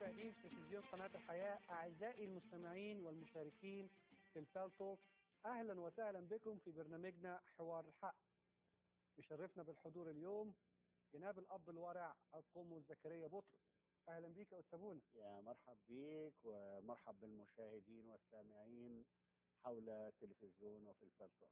مشاهدين تلفزيون قناة الحياة أعزائي المستمعين والمشاركين في الفالتو أهلا وسهلا بكم في برنامجنا حوار الحق يشرفنا بالحضور اليوم جناب الأب الورع القمص زكريا بطرس أهلا بيك يا أستاذ يا مرحب بيك ومرحب بالمشاهدين والسامعين حول تلفزيون وفي الفلتر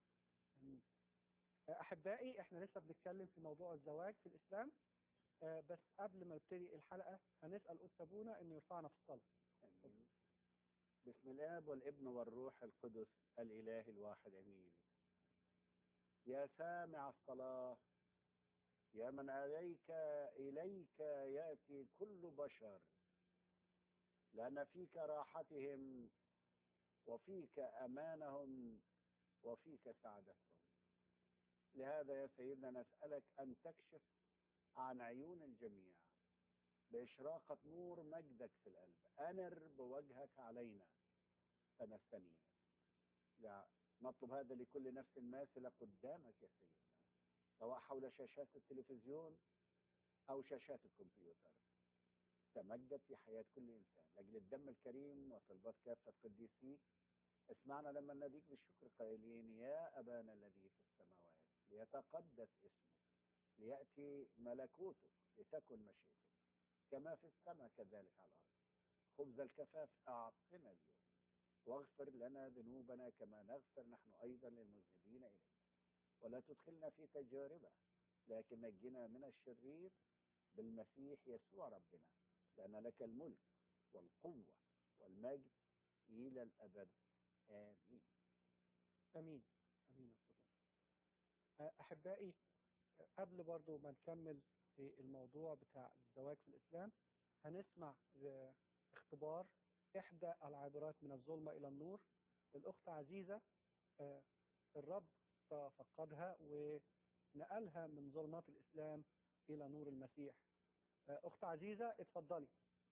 أحبائي إحنا لسه بنتكلم في موضوع الزواج في الإسلام آه، بس قبل ما نبتدي الحلقة هنسأل أستاذنا إنه يرفعنا في الصلاة آمين. بسم الاب والابن والروح القدس الاله الواحد امين يا سامع الصلاه يا من عليك اليك ياتي كل بشر لان فيك راحتهم وفيك امانهم وفيك سعادتهم لهذا يا سيدنا نسالك ان تكشف عن عيون الجميع بإشراقة نور مجدك في القلب أنر بوجهك علينا فنستنير لا نطلب هذا لكل نفس ماثلة قدامك يا سيدنا سواء حول شاشات التلفزيون أو شاشات الكمبيوتر تمجد في حياة كل إنسان لأجل الدم الكريم وطلبات كافة قديسيك اسمعنا لما نديك بالشكر قائلين يا أبانا الذي في السماوات ليتقدس اسمك ليأتي ملكوتك لتكن مشيئتك كما في السماء كذلك على الأرض خبز الكفاف أعطنا اليوم واغفر لنا ذنوبنا كما نغفر نحن أيضا للمذنبين إليك ولا تدخلنا في تجاربة لكن نجنا من الشرير بالمسيح يسوع ربنا لأن لك الملك والقوة والمجد إلى الأبد آمين أمين أمين يا أستاذ آه، أحبائي قبل برضو ما نكمل في الموضوع بتاع الزواج في الإسلام هنسمع آه، اختبار إحدى العابرات من الظلمة إلى النور الأخت عزيزة آه، الرب فقدها ونقلها من ظلمات الإسلام إلى نور المسيح آه، أخت عزيزة اتفضلي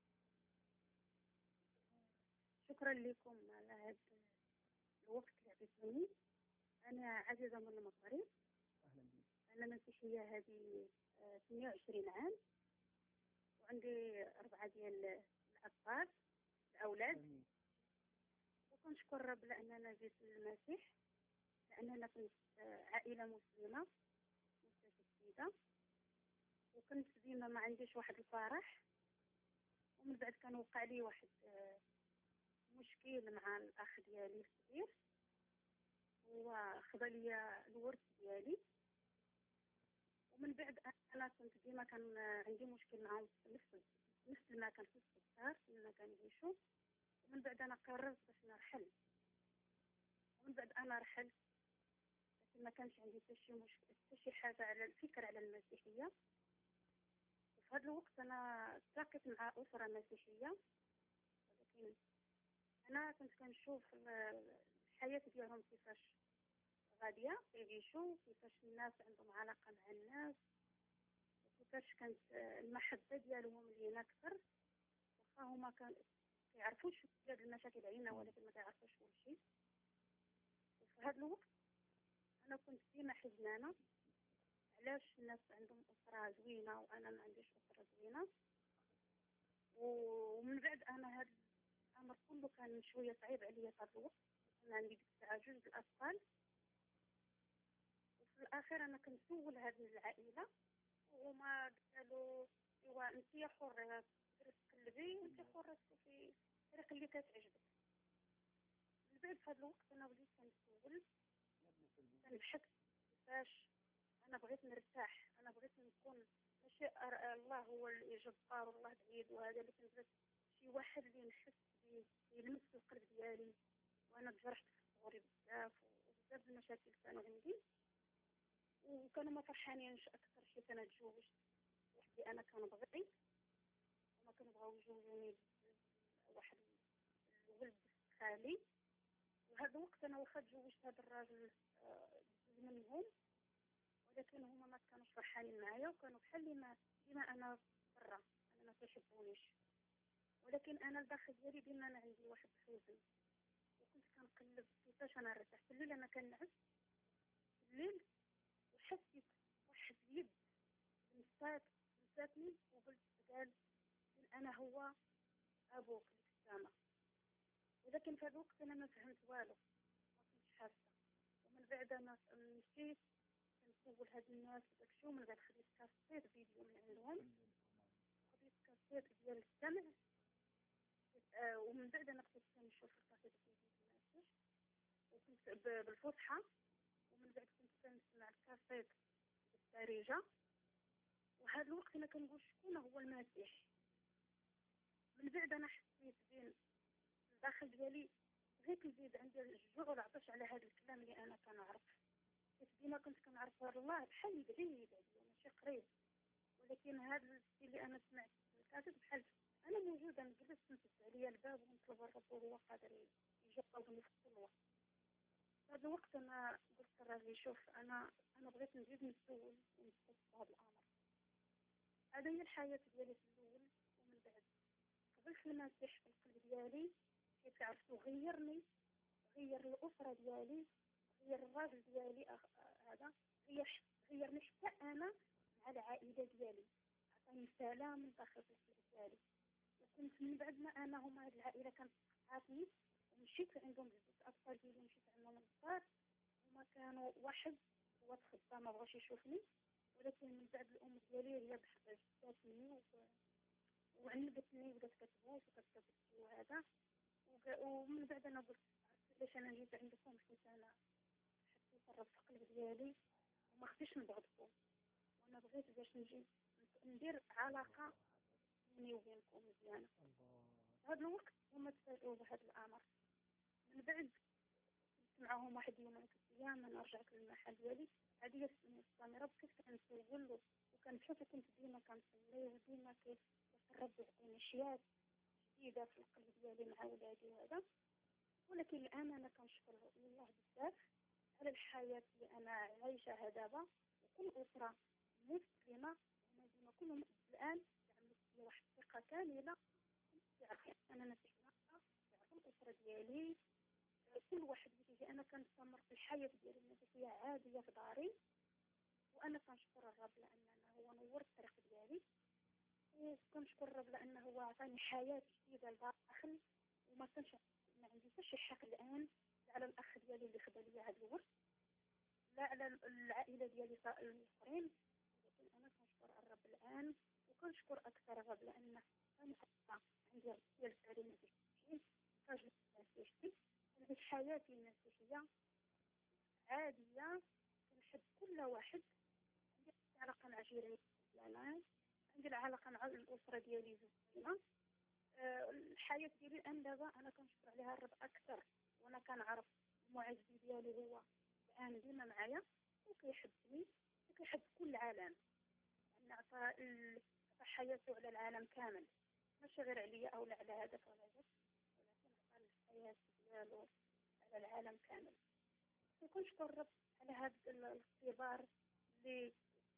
شكرا لكم على هذا الوقت اللي عطيتوني انا عزيزه من المصري أهلا بيك انا مسيحيه هذه آه، 28 عام وعندي اربعه ديال الاطفال الاولاد أمين وكنشكر الرب لاننا جيت للمسيح لاننا كنت آه، عائله مسلمه متشدده وكنت ديما ما عنديش واحد الفرح ومن بعد كان وقع لي واحد آه، مشكل مع الاخ ديالي الكبير هو خذا لي الورث ديالي ومن بعد انا كنت ديما كان عندي مشكل معاهم في نفس نفس المكان في السكر فيما كنعيشوا ومن بعد انا قررت باش نرحل ومن بعد انا رحلت لكن ما كانش عندي حتى شي مشكل حتى شي حاجه على الفكر على المسيحيه وفي هذا الوقت انا التقيت مع اسره مسيحيه ولكن انا كنت كنشوف ال- الحياه ديالهم كيفاش غاديه كيعيشوا كيفاش الناس عندهم علاقه مع الناس وكيفاش كانت آه، المحبه ديالهم لينا اكثر واخا هما كان كيعرفوش هاد المشاكل عينا ولكن ما كيعرفوش كل شيء وفي هذا الوقت انا كنت ديما حزنانه علاش الناس عندهم اسره زوينه وانا ما عنديش اسره زوينه و- ومن بعد انا هذا الامر كله كان شويه صعيب عليا في هذا الوقت انا عندي ديك الساعه جوج د الاطفال وفي الاخير انا كنسول هذه العائله وهما قالوا ايوا انت يا حره تقلبي وانت حره تشوفي الطريقه اللي كتعجبك من بعد في هذا الوقت انا وليت كنسول كنبحث كيفاش انا بغيت نرتاح انا بغيت نكون ماشي أر- الله هو اللي جبار والله بعيد وهذا لكن بغيت شي واحد اللي نحس بيه يلمس في القلب ديالي وانا تجرحت في صغري بزاف وبزاف المشاكل كانوا عندي وكانوا ما فرحانينش اكثر شي كان تزوجت وحدي انا كنبغي وما كنبغاو يجوزوني واحد الولد خالي وهذا الوقت انا واخا تزوجت هذا الراجل آه، جوج منهم ولكن هما ما كانوش فرحانين معايا وكانوا بحال اللي ما ديما انا برا انا ما كيحبونيش ولكن انا الداخل ديالي ديما انا عندي واحد الحزن وكنت كنقلب كيفاش انا نرتاح في الليل انا كنعس في الليل وحسيت واحد اليد مسات مساتني وقلت قال قال انا هو أبوك السامة ولكن في هذا الوقت أنا ما فهمت والو ما كنتش حاسة ومن بعد أنا مشيت كنسول هاد الناس وداك الشيء ومن بعد خديت كاسيت فيديو من عندهم خديت كاسيت ديال السمع آه، ومن بعد أنا كنت كنشوف الكاسيت فيديو المسيح وكنت ب- بالفصحى ومن بعد كنت كنسمع الكاسيت بالدارجة وهذا الوقت أنا كنقول شكون هو المسيح من بعد أنا حسيت بين الداخل ديالي غير كيزيد عندي الجوع والعطش على هذا الكلام اللي أنا كنعرف حيت ديما كنت كنعرف الله بحال بعيد عليا ماشي قريب ولكن هذا الشيء اللي أنا سمعت في الكاسيت بحال أنا موجودة نجلس نفتح عليا الباب ونطلب الرب وهو قادر يجاوبني في كل وقت في هذا الوقت أنا قلت للراجل شوف أنا أنا بغيت نزيد نسول ونسول في هذا الأمر هذا هي الحياة ديالي في الأول ومن بعد قبلت المسيح في القلب ديالي حيت عرفتو غيرني غير الأسرة ديالي غير الراجل ديالي أخ- هذا غير غيرني حتى أنا مع العائلة ديالي عطاني سلام من داخل القلب ديالي وكنت من بعد ما أنا هما هاد العائلة كانت عاطني ومشيت عندهم جوج الأطفال ديالي مشيت عندهم للدار هما كانوا واحد هو تخبى ما بغاش يشوفني ولكن من بعد الأم ديالي هي بحق شفتني و- وعنبتني وبدات كتبوس وكتبكي وهذا وق- ومن بعد انا قلت عرفتي علاش انا جيت عندكم حيت انا حسيت الرب في القلب ديالي وما خفتش نبغضكم وانا بغيت باش نجي ندير علاقه بيني وبينكم مزيانه الله في هذا الوقت هما تفاجئوا بهذا الامر من بعد كنت معاهم واحد يوم ثلاث ايام انا رجعت للمحل ديالي هذه هي السامرة بكيف كنسول له وكنشوف كنت ديما كنصلي وديما كيف الرب يعطيني اشياء جديده في القلب ديالي مع ولادي وهذا ولكن الان انا كنشكر الله بزاف على الحياه اللي انا عايشاها دابا وكل اسره مسلمه هما ديما كلهم الان يعملوا فيا واحد الثقه كامله يعرف انا مسيحيه يعرف الاسره ديالي كل واحد يجي انا كنستمر في الحياه ديالي المسيحيه عاديه في داري وانا كنشكر الرب لانه هو نور الطريق ديالي وكنشكر الرب لانه هو عطاني حياه جديده لداخل وما كانش ما عندي حتى شي حق الان لا على الاخ ديالي اللي خدا لي هذا الورث لا على العائله ديالي صا- الاخرين ولكن انا كنشكر الرب الان وكنشكر اكثر الرب لانه كان عندي ديال التعليم المسيحي راجل مسيحي كنعيش حياتي المسيحيه عاديه كنحب كل واحد عندي علاقه مع جيراني مزيانه عندي العلاقه مع الاسره ديالي زوينه آه، الحياه ديالي الان دابا انا كنشكر عليها الرب اكثر وانا كنعرف المعز ديالي هو الان ديما معايا وكيحبني وكيحب كل العالم لان عطى ال- عطى حياته على العالم كامل ماشي غير عليا او لا على هذاك ولا هذاك ولكن عطى الحياه ديالو على العالم كامل وكنشكر الرب على هذا ال- الاختبار اللي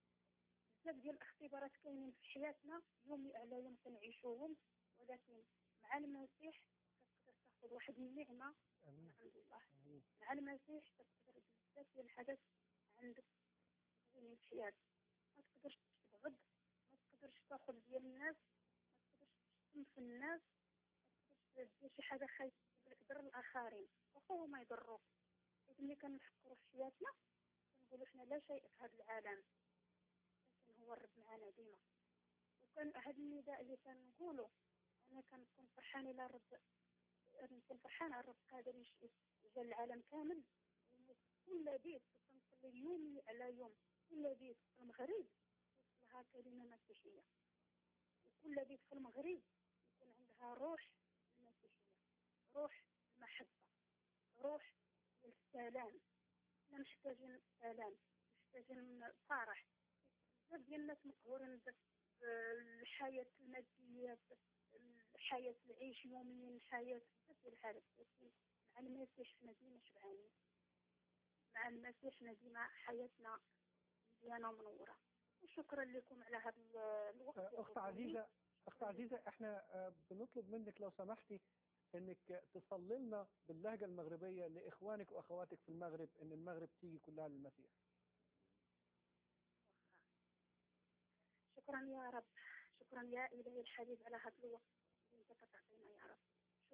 بزاف ديال الاختبارات كاينين في حياتنا يومي على يوم كنعيشوهم ولكن مع المسيح كتقدر تاخذ واحد النعمه امين الحمد لله امين مع المسيح كتقدر بزاف ديال الحاجات عندك زوينين في حياتك ما تقدرش تبغض ما تقدرش تاخذ ديال الناس ما تقدرش تشتم في الناس ما تقدرش دير شي حاجه خايبه لك ضر الاخرين واخا هما يضروك حيت ملي كنفكروا في حياتنا كنقولوا حنا لا شيء في هذا العالم لكن هو الرب معنا ديما وكان هذا النداء اللي كنقولوا انا كنكون فرحانه الى الرب كنكون فرحانه الرب قادر يش- جا العالم كامل كل بيت كنصلي يومي على يوم كل بيت في المغرب توصلها كلمه مسيحيه وكل بيت في المغرب يكون عندها روح المسيحيه روح المحبه روح ديال السلام حنا محتاجين سلام محتاجين فرح بزاف ديال الناس مقهورين ب- بالحياة المادية الحياة العيش يوميا الحياة بزاف ديال الحاجات ولكن مع المسيح حنا ديما شبعانين مع المسيح حنا ديما حياتنا مزيانة ومنورة وشكرا لكم على هذا ال- الوقت آه، اخت عزيزه اخت عزيزه احنا آه، بنطلب منك لو سمحتي انك تصلي لنا باللهجه المغربيه لاخوانك واخواتك في المغرب ان المغرب تيجي كلها للمسيح شكرا يا رب شكرا يا إلهي الحبيب على هذا الوقت اللي انت كتعطينا يا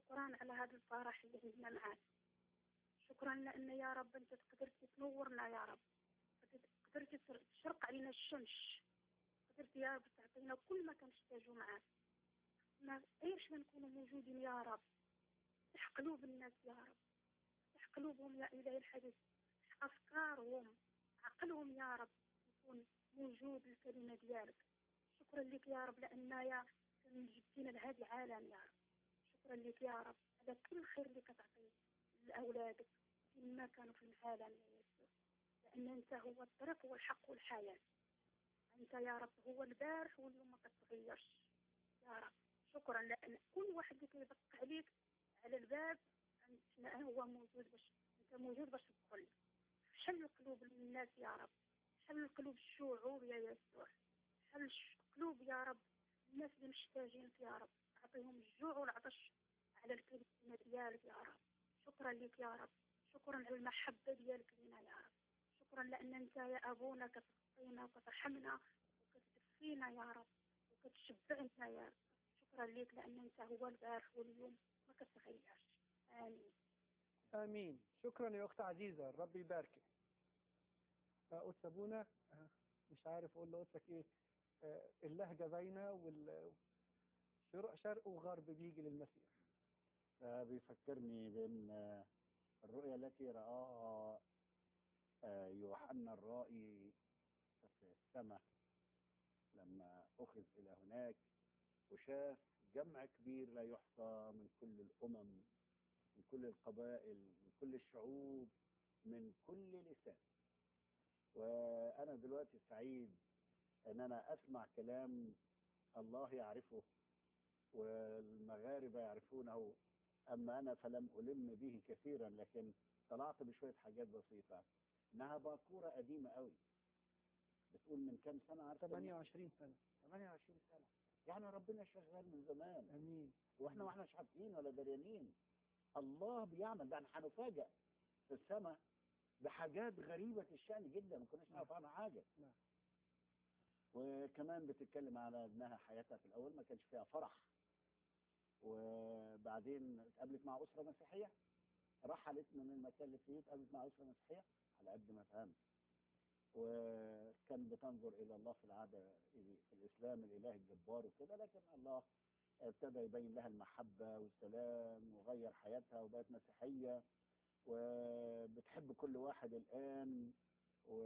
شكرا على هذا الفرح اللي عندنا معاك شكرا لأن يا رب أنت قدرت تنورنا يا رب قدرت تشرق علينا الشمس قدرت يا رب تعطينا كل ما كنحتاجو معاك ما ايش ما نكونوا موجودين يا رب افتح قلوب الناس يا رب افتح قلوبهم يا إلهي الحديث أفكارهم عقلهم يا رب يكون موجود الكلمة ديالك شكرا لك يا رب لأن يا جبتينا لهذا العالم يا رب شكرا لك يا رب على كل خير اللي كتعطيه لأولادك فيما كانوا في العالم يا يسوع لأن أنت هو الطريق والحق والحياة أنت يا رب هو البارح واليوم ما كتغيرش يا رب شكرا لأن كل واحد اللي كيدق عليك على الباب أنت هو موجود باش أنت موجود باش تدخل حل قلوب الناس يا رب حل قلوب الشعوب يا يسوع حل قلوب يا رب الناس اللي محتاجينك يا رب أعطيهم الجوع والعطش على الكلمة ديالك يا رب شكرا لك يا رب شكرا على المحبة ديالك لنا يا رب شكرا لأن أنت يا أبونا كتعطينا وكترحمنا وكتدفينا يا رب وكتشبعنا يا رب شكرا لك لأن أنت هو البارح واليوم ما كتغيرش آمين امين شكرا يا اخت عزيزه الرب يباركك آه، قدس ابونا آه، مش عارف اقول لقدسك ايه آه، اللهجه باينه وال شرق شرق وغرب بيجي للمسيح فبيفكرني بأن الرؤيا التي رآها آه، يوحنا الرائي في السماء لما أخذ إلى هناك وشاف جمع كبير لا يحصى من كل الأمم من كل القبائل من كل الشعوب من كل لسان وأنا دلوقتي سعيد أن أنا أسمع كلام الله يعرفه والمغاربة يعرفونه أما أنا فلم ألم به كثيرا لكن طلعت بشوية حاجات بسيطة إنها باكورة قديمة قوي بتقول من كام سنة عارفة 28 سنه 28 سنة يعني ربنا شغال من زمان امين واحنا واحنا مش عارفين ولا دريانين الله بيعمل ده احنا هنفاجئ في السماء بحاجات غريبة الشأن جدا ما كناش نعرف عنها حاجة نعم. وكمان بتتكلم على انها حياتها في الاول ما كانش فيها فرح وبعدين اتقابلت مع اسره مسيحيه رحلت من المكان اللي فيه اتقابلت مع اسره مسيحيه على قد ما فهمت وكان بتنظر الى الله في العاده في الاسلام الاله الجبار وكده لكن الله ابتدى يبين لها المحبه والسلام وغير حياتها وبقت مسيحيه وبتحب كل واحد الان و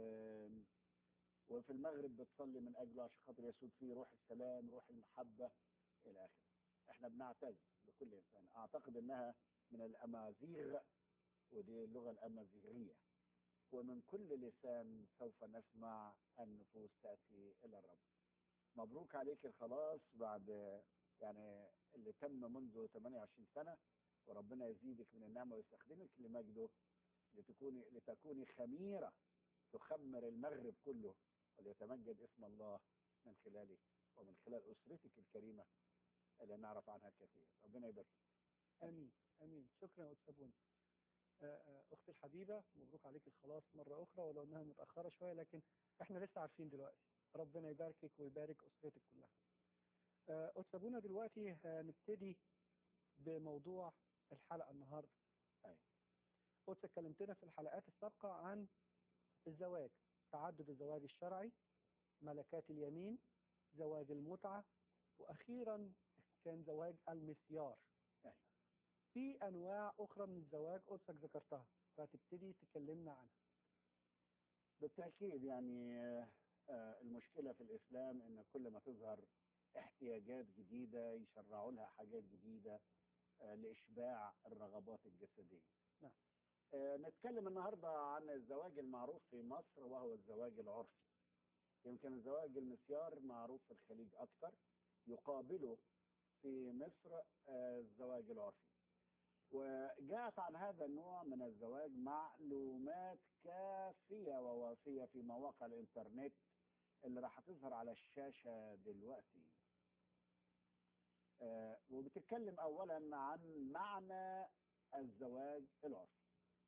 وفي المغرب بتصلي من اجله عشان خاطر يسود فيه روح السلام روح المحبه الى اخره احنا بنعتز بكل انسان اعتقد انها من الامازيغ ودي اللغه الامازيغيه ومن كل لسان سوف نسمع النفوس تاتي الى الرب مبروك عليك الخلاص بعد يعني اللي تم منذ 28 سنه وربنا يزيدك من النعمه ويستخدمك لمجده لتكوني لتكوني خميره تخمر المغرب كله وليتمجد اسم الله من خلالك ومن خلال اسرتك الكريمه اللي نعرف عنها الكثير ربنا يبارك امين امين شكرا يا استاذ بوني آه، آه، اختي الحبيبه مبروك عليك الخلاص مره اخرى ولو انها متاخره شويه لكن احنا لسه عارفين دلوقتي ربنا يباركك ويبارك اسرتك كلها آه، استاذ بونا دلوقتي هنبتدي بموضوع الحلقه النهارده أيوة. قلت اتكلمتنا في الحلقات السابقه عن الزواج تعدد الزواج الشرعي ملكات اليمين زواج المتعه واخيرا كان زواج المسيار أيوة. في انواع اخرى من الزواج قدسك ذكرتها فتبتدي تكلمنا عنها بالتاكيد يعني آه، آه، المشكله في الاسلام ان كل ما تظهر احتياجات جديده يشرعوا لها حاجات جديده آه، لاشباع الرغبات الجسديه. نعم. آه، نتكلم النهارده عن الزواج المعروف في مصر وهو الزواج العرفي. يمكن الزواج المسيار معروف في الخليج اكثر يقابله في مصر آه، الزواج العرفي. وجاءت عن هذا النوع من الزواج معلومات كافية ووافية في مواقع الإنترنت اللي راح تظهر على الشاشة دلوقتي آه، وبتتكلم أولا عن معنى الزواج العرفي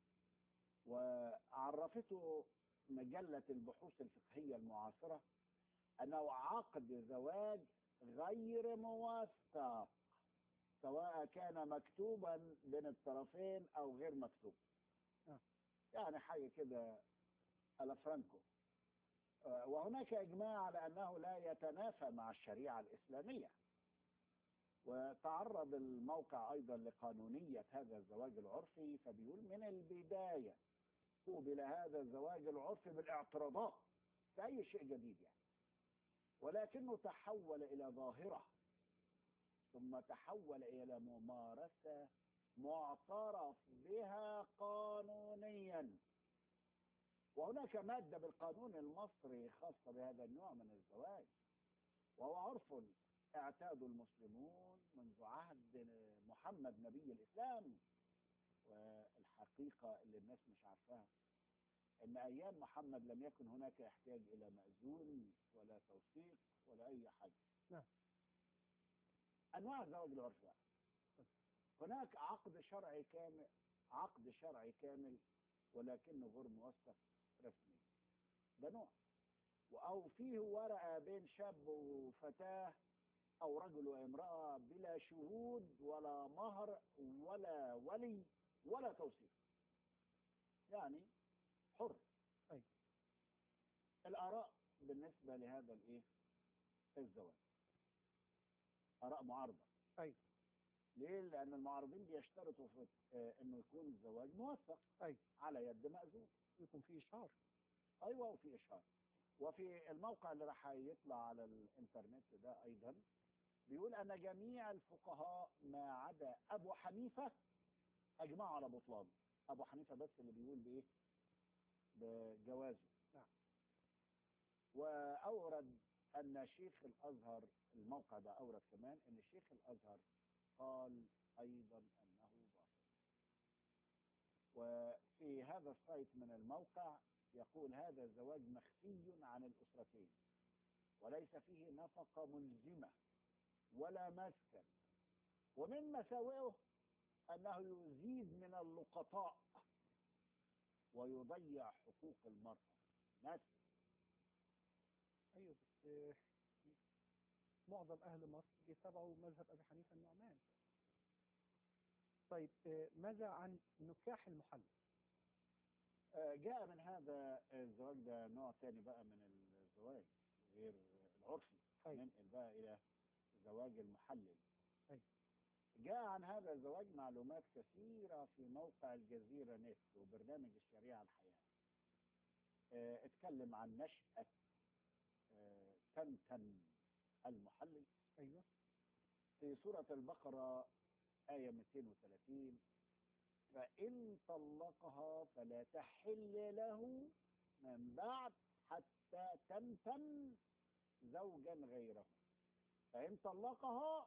وعرفته مجلة البحوث الفقهية المعاصرة أنه عقد زواج غير موثق سواء كان مكتوبا بين الطرفين او غير مكتوب آه. يعني حاجه كده الافرانكو آه، وهناك اجماع على انه لا يتنافى مع الشريعه الاسلاميه وتعرض الموقع ايضا لقانونيه هذا الزواج العرفي فبيقول من البدايه قوبل هذا الزواج العرفي بالاعتراضات في اي شيء جديد يعني ولكنه تحول الى ظاهره ثم تحول الى ممارسه معترف بها قانونيا وهناك ماده بالقانون المصري خاصه بهذا النوع من الزواج وهو عرف اعتاد المسلمون منذ عهد محمد نبي الاسلام والحقيقه اللي الناس مش عارفاها ان ايام محمد لم يكن هناك احتياج الى مأذون ولا توثيق ولا اي حاجه نعم. انواع الزواج العرفي بقى. هناك عقد شرعي كامل عقد شرعي كامل ولكنه غير موثق رسمي ده نوع او فيه ورقه بين شاب وفتاه او رجل وامراه بلا شهود ولا مهر ولا ولي ولا توثيق يعني حر أي. الاراء بالنسبه لهذا الايه الزواج اراء معارضه أي. ليه لان المعارضين بيشترطوا في آه، انه يكون الزواج موثق أي. على يد مأذون يكون في إشهار ايوه وفي اشهار وفي الموقع اللي راح يطلع على الانترنت ده ايضا بيقول ان جميع الفقهاء ما عدا ابو حنيفه اجمعوا على بطلانه ابو حنيفه بس اللي بيقول بايه بجوازه نعم. واورد ان شيخ الازهر الموقع ده اورد كمان ان شيخ الازهر قال ايضا انه باطل وفي هذا السايت من الموقع يقول هذا الزواج مخفي عن الاسرتين وليس فيه نفقه ملزمه ولا مسكن ومن مساوئه انه يزيد من اللقطاء ويضيع حقوق المراه ناس أيوه بس آه، معظم أهل مصر بيتبعوا مذهب أبي حنيفة النعمان طيب آه، ماذا عن نكاح المحلل آه، جاء من هذا الزواج ده نوع ثاني بقى من الزواج غير العرفي أي. ننقل بقى الى زواج المحلل أي. جاء عن هذا الزواج معلومات كثيرة في موقع الجزيرة نت وبرنامج الشريعة الحياة آه، اتكلم عن نشأة آه، تمتم المحلل أيوه في سورة البقرة آية 230 فإن طلقها فلا تحل له من بعد حتى تمتم زوجا غيره فإن طلقها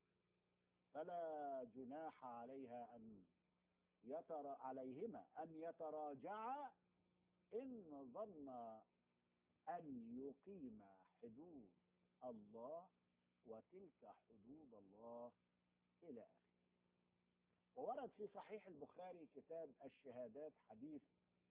فلا جناح عليها أن يترى عليهما أن يتراجعا إن ظن أن يقيما حدود الله وتلك حدود الله إلى آخره وورد في صحيح البخاري كتاب الشهادات حديث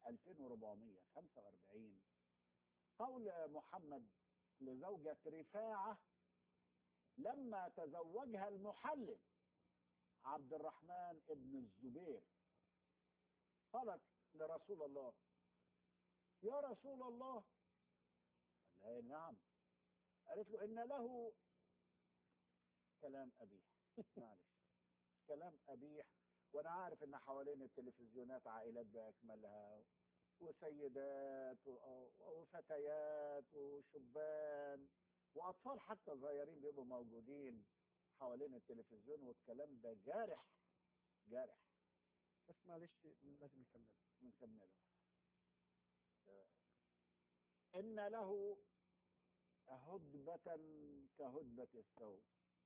2445 قول محمد لزوجة رفاعة لما تزوجها المحلل عبد الرحمن ابن الزبير قالت لرسول الله يا رسول الله قال لها نعم قالت له إن له كلام أبيح معلش كلام أبيح وأنا عارف إن حوالين التلفزيونات عائلات بأكملها وسيدات و- وفتيات وشبان وأطفال حتى صغيرين بيبقوا موجودين حوالين التلفزيون والكلام ده جارح جارح بس معلش لازم نكمل نكمله إن له هدبة كهدبة الثوب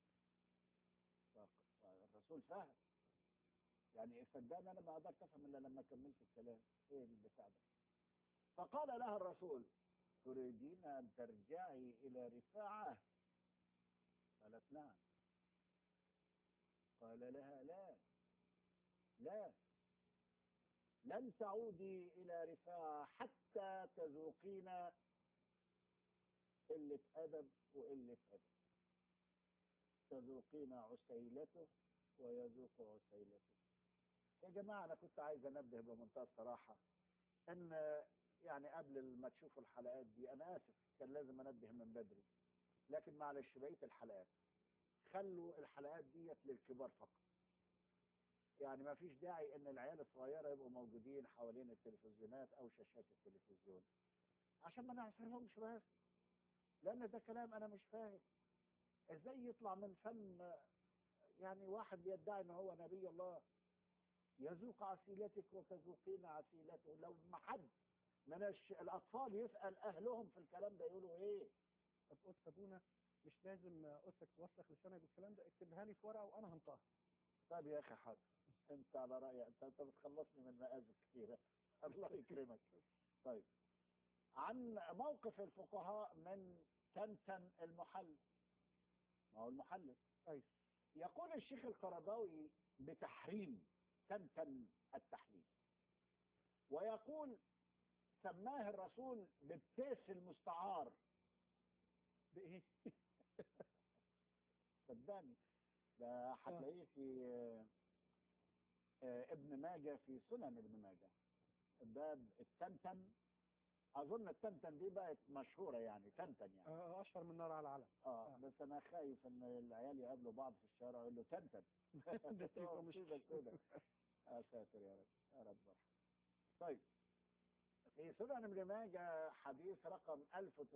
ف- فالرسول فهم يعني صدقني أنا ما قدرت أفهم إلا لما كملت الكلام إيه البتاع ده فقال لها الرسول تريدين أن ترجعي إلى رفاعة قالت نعم قال لها لا لا لن تعودي إلى رفاعة حتى تذوقين قلة أدب وقلة أدب تذوقين عسيلته ويذوق عسيلته يا جماعة أنا كنت عايز أنبه بمنتهى الصراحة إن يعني قبل ما تشوفوا الحلقات دي أنا آسف كان لازم أنبه من بدري لكن معلش بقية الحلقات خلوا الحلقات ديت للكبار فقط يعني ما فيش داعي ان العيال الصغيره يبقوا موجودين حوالين التلفزيونات او شاشات التلفزيون عشان ما نعصرهمش بس لان ده كلام انا مش فاهم ازاي يطلع من فم يعني واحد بيدعي ان هو نبي الله يذوق عسيلتك وتذوقين عسيلته لو ما حد من الش... الاطفال يسال اهلهم في الكلام ده يقولوا ايه طب قلت ابونا مش لازم قلتك توسخ لسانك بالكلام ده اكتبها لي في ورقه وانا هنطقها طيب يا اخي حاضر انت على رايك انت انت بتخلصني من مآزق كثيره الله يكرمك طيب عن موقف الفقهاء من تنتن المحل ما هو المحلل أيوة. يقول الشيخ القرضاوي بتحريم تنتن التحليل ويقول سماه الرسول بالتيس المستعار بايه صدقني ده هتلاقيه في آه، آه، ابن ماجه في سنن ابن ماجه باب التنتن اظن التنتن دي بقت مشهوره يعني تنتن يعني آه، اشهر من نار على العلم اه آه. بس انا خايف ان العيال يقابلوا بعض في الشارع يقول له تنتن ده تبقى مش مصيبة سودة. يا ساتر يا رب يا رب ارحم. طيب في سنن ابن ماجه حديث رقم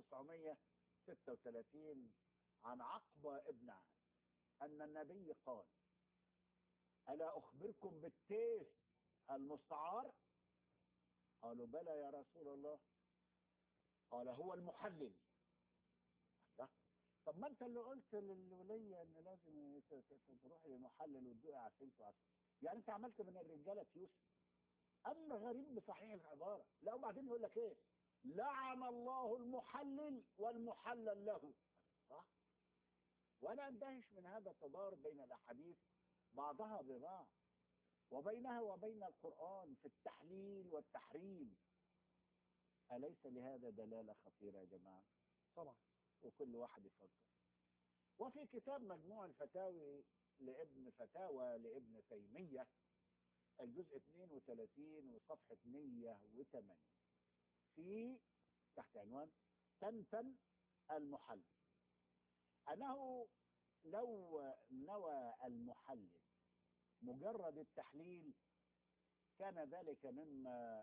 1936 عن عقبة ابن عامر أن النبي قال ألا أخبركم بالتيس المستعار قالوا بلى يا رسول الله قال هو المحلل لا. طب ما انت اللي قلت للولية ان لازم ت- ت- ت- تروحي للمحلل وتدوقي عسلته وعسل يعني انت عملت من الرجاله يوسف امر غريب بصحيح العباره لا وبعدين يقول لك ايه لعن الله المحلل والمحلل له صح وانا اندهش من هذا التضارب بين الاحاديث بعضها ببعض وبينها وبين القران في التحليل والتحريم اليس لهذا دلاله خطيره يا جماعه طبعا وكل واحد يفكر وفي كتاب مجموع الفتاوي لابن فتاوى لابن تيمية الجزء 32 وصفحة 108 في تحت عنوان تنتن المحلل أنه لو نوى المحلل مجرد التحليل كان ذلك مما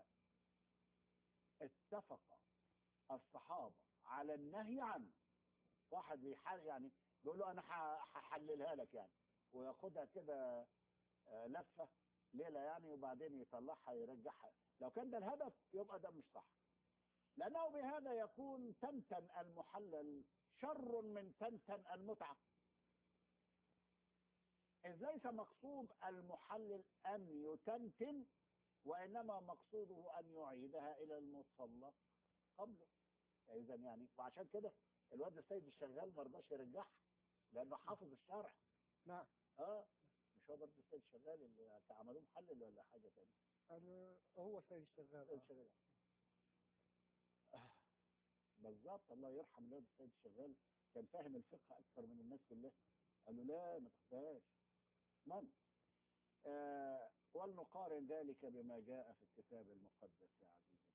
اتفق الصحابة على النهي عنه واحد بيحل يعني بيقول له انا ح- هحللها لك يعني وياخدها كده آه، لفه ليله يعني وبعدين يطلعها يرجعها لو كان ده الهدف يبقى ده مش صح لانه بهذا يكون تنتن المحلل شر من تنتن المتعه إذ ليس مقصود المحلل ان يتنتن وانما مقصوده ان يعيدها الى المصلى قبله اذا يعني وعشان كده الواد السيد الشغال ما رضاش يرجعها لانه حافظ الشرع نعم اه مش هو برضه السيد الشغال اللي عملوه محلل ولا حاجه ثانيه أنا- هو سيد الشغال السيد آه. الشغال آه، بالظبط الله يرحم الواد السيد الشغال كان فاهم الفقه اكثر من الناس كلها قال له لا ما تاخدهاش من آه ولنقارن ذلك بما جاء في الكتاب المقدس يا عزيزي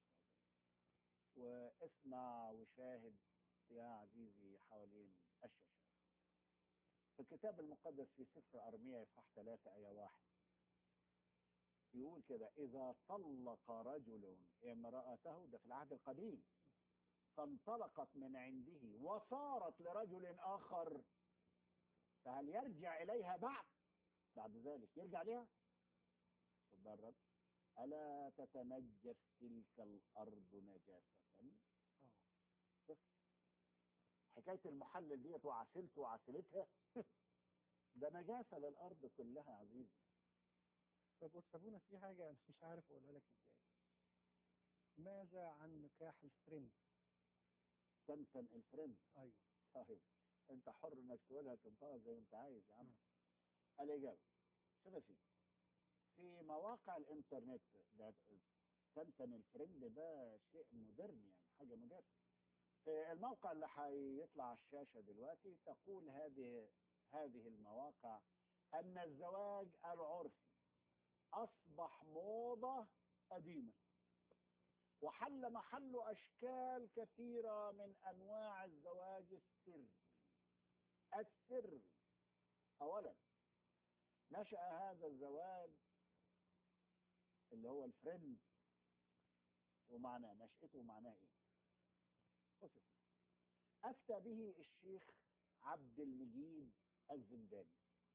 واسمع وشاهد يا عزيزي حوالين الشاشة في الكتاب المقدس في سفر أرميا إصحاح 3 آية واحد يقول كده إذا طلق رجل امرأته ده في العهد القديم فانطلقت من عنده وصارت لرجل آخر فهل يرجع إليها بعد بعد ذلك يرجع لها خد بقى الرب ألا تتنجس تلك الأرض نجاسة آه. حكاية المحلل ديت وعسلته وعسلتها ده نجاسة للأرض كلها يا عزيزي طب بص ابونا في حاجه انا مش عارف اقولها لك ازاي ماذا عن نكاح الفريند تنتن الفريند ايوه طيب انت حر انك تقولها تنطقها زي ما انت عايز يا عم مم. الإجابة شوف يا سيدي في مواقع الإنترنت ده تنتن الفريند ده شيء مودرن يعني حاجة مودرن في الموقع اللي هيطلع على الشاشة دلوقتي تقول هذه هذه المواقع أن الزواج العرفي أصبح موضة قديمة وحل محله أشكال كثيرة من أنواع الزواج السري السري أولا نشأ هذا الزواج اللي هو الفريند ومعناه نشأته معناه إيه؟ بص يا سيدي. أفتى به الشيخ عبد المجيد الزنداني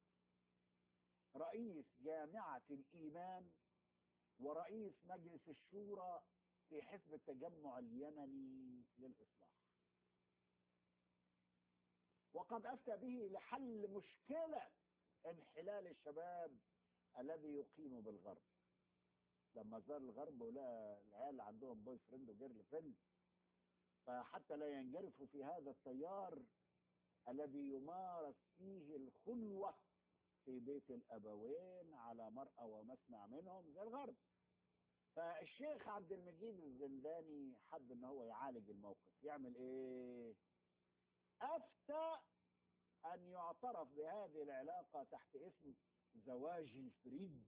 رئيس جامعة الإيمان ورئيس مجلس الشورى في حزب التجمع اليمني للإصلاح وقد أفتى به لحل مشكلة انحلال الشباب الذي يقيم بالغرب لما زار الغرب ولقى العيال عندهم بوي فريند وجيرل فريند فحتى لا ينجرفوا في هذا التيار الذي يمارس فيه الخلوة في بيت الأبوين على مرأى ومسمع منهم زي الغرب فالشيخ عبد المجيد الزنداني حب ان هو يعالج الموقف يعمل ايه افتى ان يعترف بهذه العلاقة تحت اسم زواج الفريد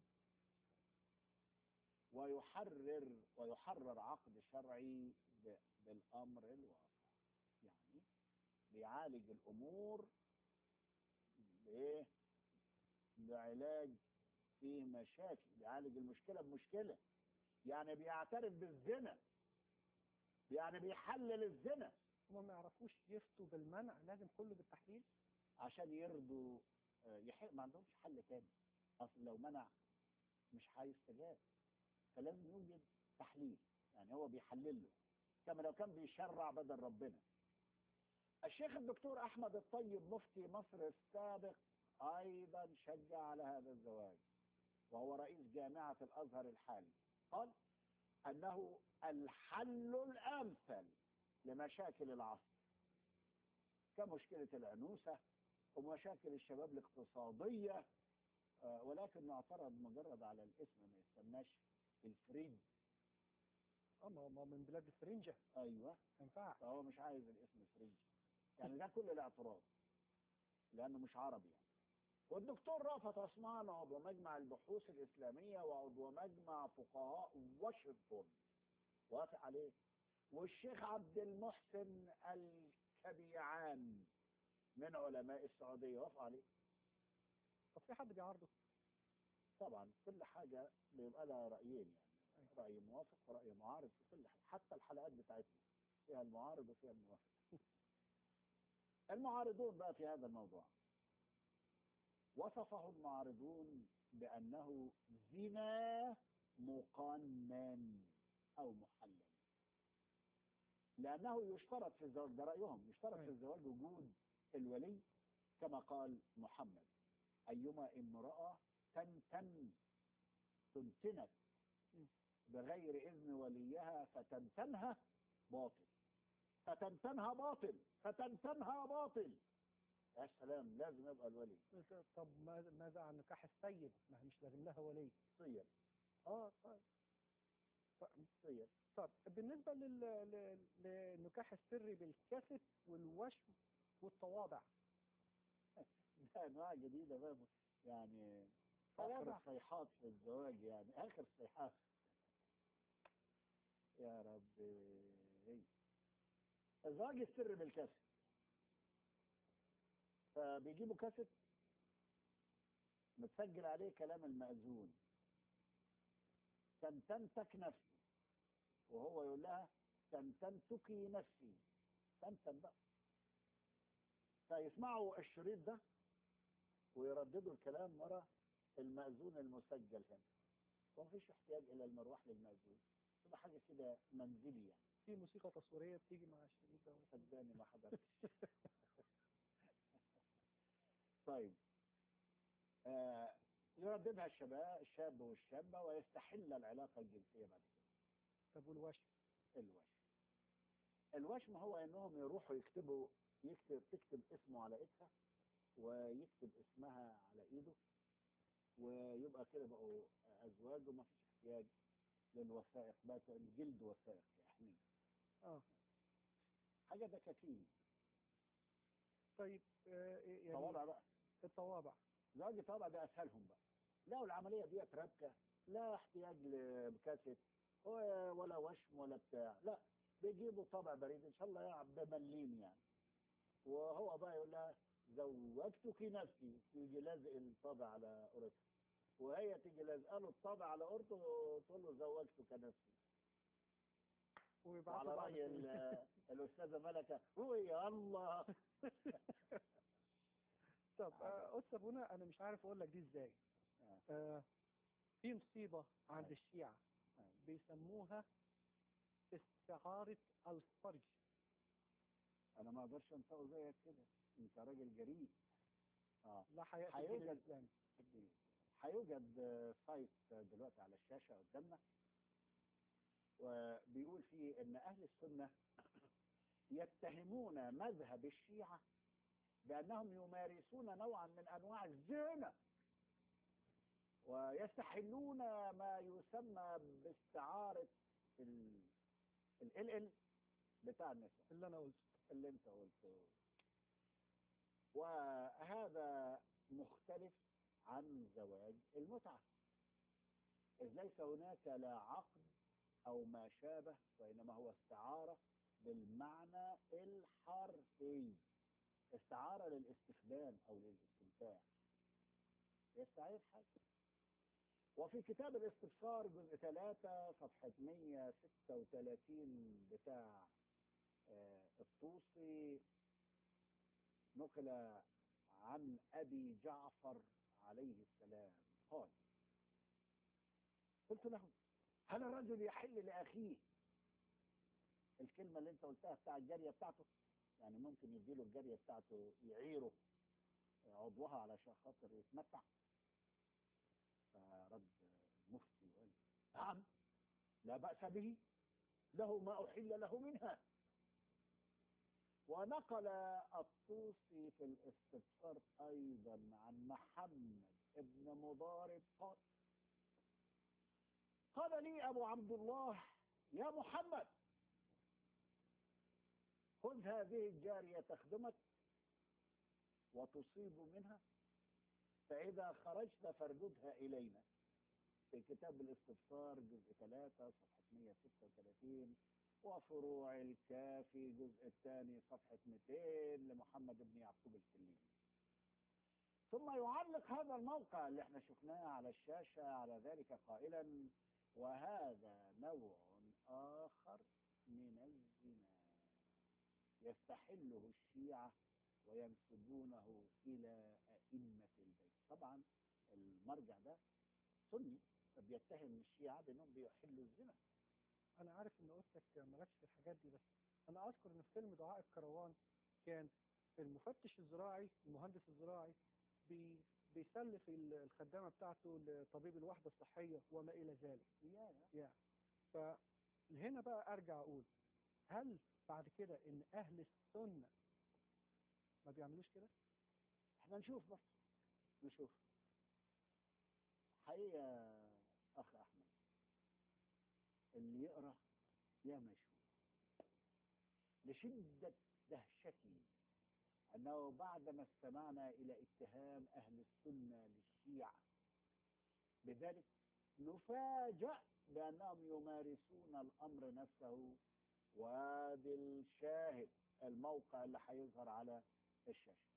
ويحرر ويحرر عقد شرعي ب- بالامر الواقع يعني بيعالج الامور بايه بعلاج فيه مشاكل بيعالج المشكله بمشكله يعني بيعترف بالزنا يعني بيحلل الزنا هم ما يعرفوش يفتوا بالمنع لازم كله بالتحليل عشان يرضوا آه، يحق ما عندهمش حل تاني اصل لو منع مش هيستجاب فلازم يوجد تحليل يعني هو بيحلل له كما لو كان بيشرع بدل ربنا الشيخ الدكتور احمد الطيب مفتي مصر السابق ايضا شجع على هذا الزواج وهو رئيس جامعة الازهر الحالي قال انه الحل الامثل لمشاكل العصر كمشكلة العنوسة ومشاكل الشباب الاقتصادية آه، ولكن اعترض مجرد على الاسم ما يستناش الفريد اه ما ما من بلاد الفرنجة ايوه ما ينفعش فهو مش عايز الاسم فرنجي يعني ده كل الاعتراض لانه مش عربي يعني والدكتور رافت عثمان عضو مجمع البحوث الاسلاميه وعضو مجمع فقهاء واشنطن وافق عليه والشيخ عبد المحسن الكبيعان من علماء السعوديه وافق عليه طب في حد بيعارضه طبعا كل حاجه بيبقى لها رايين يعني أيوة. راي موافق وراي معارض في كل حاجه حتى الحلقات بتاعتنا فيها المعارض وفيها الموافق المعارضون بقى في هذا الموضوع وصفه المعارضون بأنه زنا مقنن أو محلل لأنه يشترط في الزواج ده رأيهم يشترط في أيوة. الزواج وجود الولي كما قال محمد أيما امرأة تنتن تنتنت م. بغير إذن وليها فتنتنها باطل فتنتنها باطل فتنتنها باطل يا سلام لازم يبقى الولي طب ماذا ماذا عن نكاح السيد ما هي مش لازم لها ولي صير اه طيب طب- صير طب بالنسبة لل... لل- للنكاح السري بالكسف والوشم والتواضع ده انواع جديده بقى يعني طبعا. اخر الصيحات في الزواج يعني اخر صيحات يا رب الزواج السر بالكسر فبيجيبوا كاسيت متسجل عليه كلام المأذون تنتنتك نفسي وهو يقول لها تنتنتك نفسي تنتن بقى فيسمعوا الشريط ده ويرددوا الكلام ورا المأذون المسجل هنا ومفيش احتياج إلى المروح للمأذون تبقى حاجة كده منزلي يعني في موسيقى تصويرية بتيجي مع الشريط ده صدقني ما حضرتش طيب آه يرددها الشباب الشاب والشابة ويستحل العلاقة الجنسية بعد كده طب والوشم الوشم الوشم هو انهم يروحوا يكتبوا يكتب تكتب اسمه على ايدها ويكتب اسمها على ايده ويبقى كده بقوا ازواج وما فيش احتياج للوثائق بقى الجلد وثائق يحميه اه حاجه دكاكين طيب آه يعني طوالع بقى الطوابع زواج الطابع ده اسهلهم بقى لو العمليه دي ربكه لا احتياج لكاسيت ولا وشم ولا بتاع لا بيجيبوا طابع بريد ان شاء الله يلعب بمليم يعني وهو بقى يقول لها زوجتك نفسي يجي لازق الطابع على قرطه وهي تيجي لازقه له الطابع على قرطه وتقول له زوجتك نفسي ويبعتوا على بعض راي الفلوس. ال- الاستاذه ملكه هو يا الله طب آه، أستاذ هنا أنا مش عارف أقول لك دي إزاي آه. آه، في مصيبة عند آه. الشيعة آه. بيسموها استعارة الفرج انا ما اقدرش انطقه زيك كده انت راجل جريء اه لا حياء في الدين هيوجد الإسلامي هيوجد آه، سايت آه، دلوقتي على الشاشه قدامنا وبيقول فيه ان اهل السنه يتهمون مذهب الشيعه بانهم يمارسون نوعا من انواع الزنا ويستحلون ما يسمى باستعاره ال ال ال بتاع النساء اللي أنا قلته اللي انت قلته وهذا مختلف عن زواج المتعة إذ ليس هناك لا عقد أو ما شابه وإنما هو استعارة بالمعنى الحرفي استعارة للاستخدام أو للاستمتاع يستعير حاجة وفي كتاب الاستبصار جزء 3 صفحة 136 بتاع آه، الطوسي نقل عن أبي جعفر عليه السلام قال قلت له هل الرجل يحل لأخيه الكلمة اللي انت قلتها بتاع الجارية بتاعته يعني ممكن يديله الجارية بتاعته يعيره عضوها علشان خاطر يتمتع فرد المفتي وقال نعم لا بأس به له ما أحل له منها ونقل الطوسي في الاستبصار أيضا عن محمد ابن مضارب قال قال لي أبو عبد الله يا محمد خذ هذه الجارية تخدمك وتصيب منها فإذا خرجت فارددها إلينا في كتاب الاستبصار جزء 3 صفحة 136 وفروع الكافي جزء الثاني صفحة 200 لمحمد بن يعقوب الكليني ثم يعلق هذا الموقع اللي احنا شفناه على الشاشة على ذلك قائلا وهذا نوع آخر من الزنا يستحله الشيعة وينسبونه إلى أئمة البيت طبعا المرجع ده سني فبيتهم الشيعة بأنهم بيحلوا الزنا أنا عارف إن أختك مالكش في الحاجات دي بس أنا أذكر إن في فيلم دعاء الكروان كان المفتش الزراعي المهندس الزراعي بي بيسلف ال- الخدامة بتاعته لطبيب الوحدة الصحية وما إلى ذلك يا يعني فهنا بقى أرجع أقول هل بعد كده إن أهل السنة ما بيعملوش كده؟ احنا نشوف بس نشوف حقيقة أخ أحمد اللي يقرأ يا ما يشوف لشدة دهشتي أنه بعدما استمعنا إلى اتهام أهل السنة للشيعة بذلك نفاجأ بأنهم يمارسون الأمر نفسه وادي الشاهد الموقع اللي هيظهر على الشاشة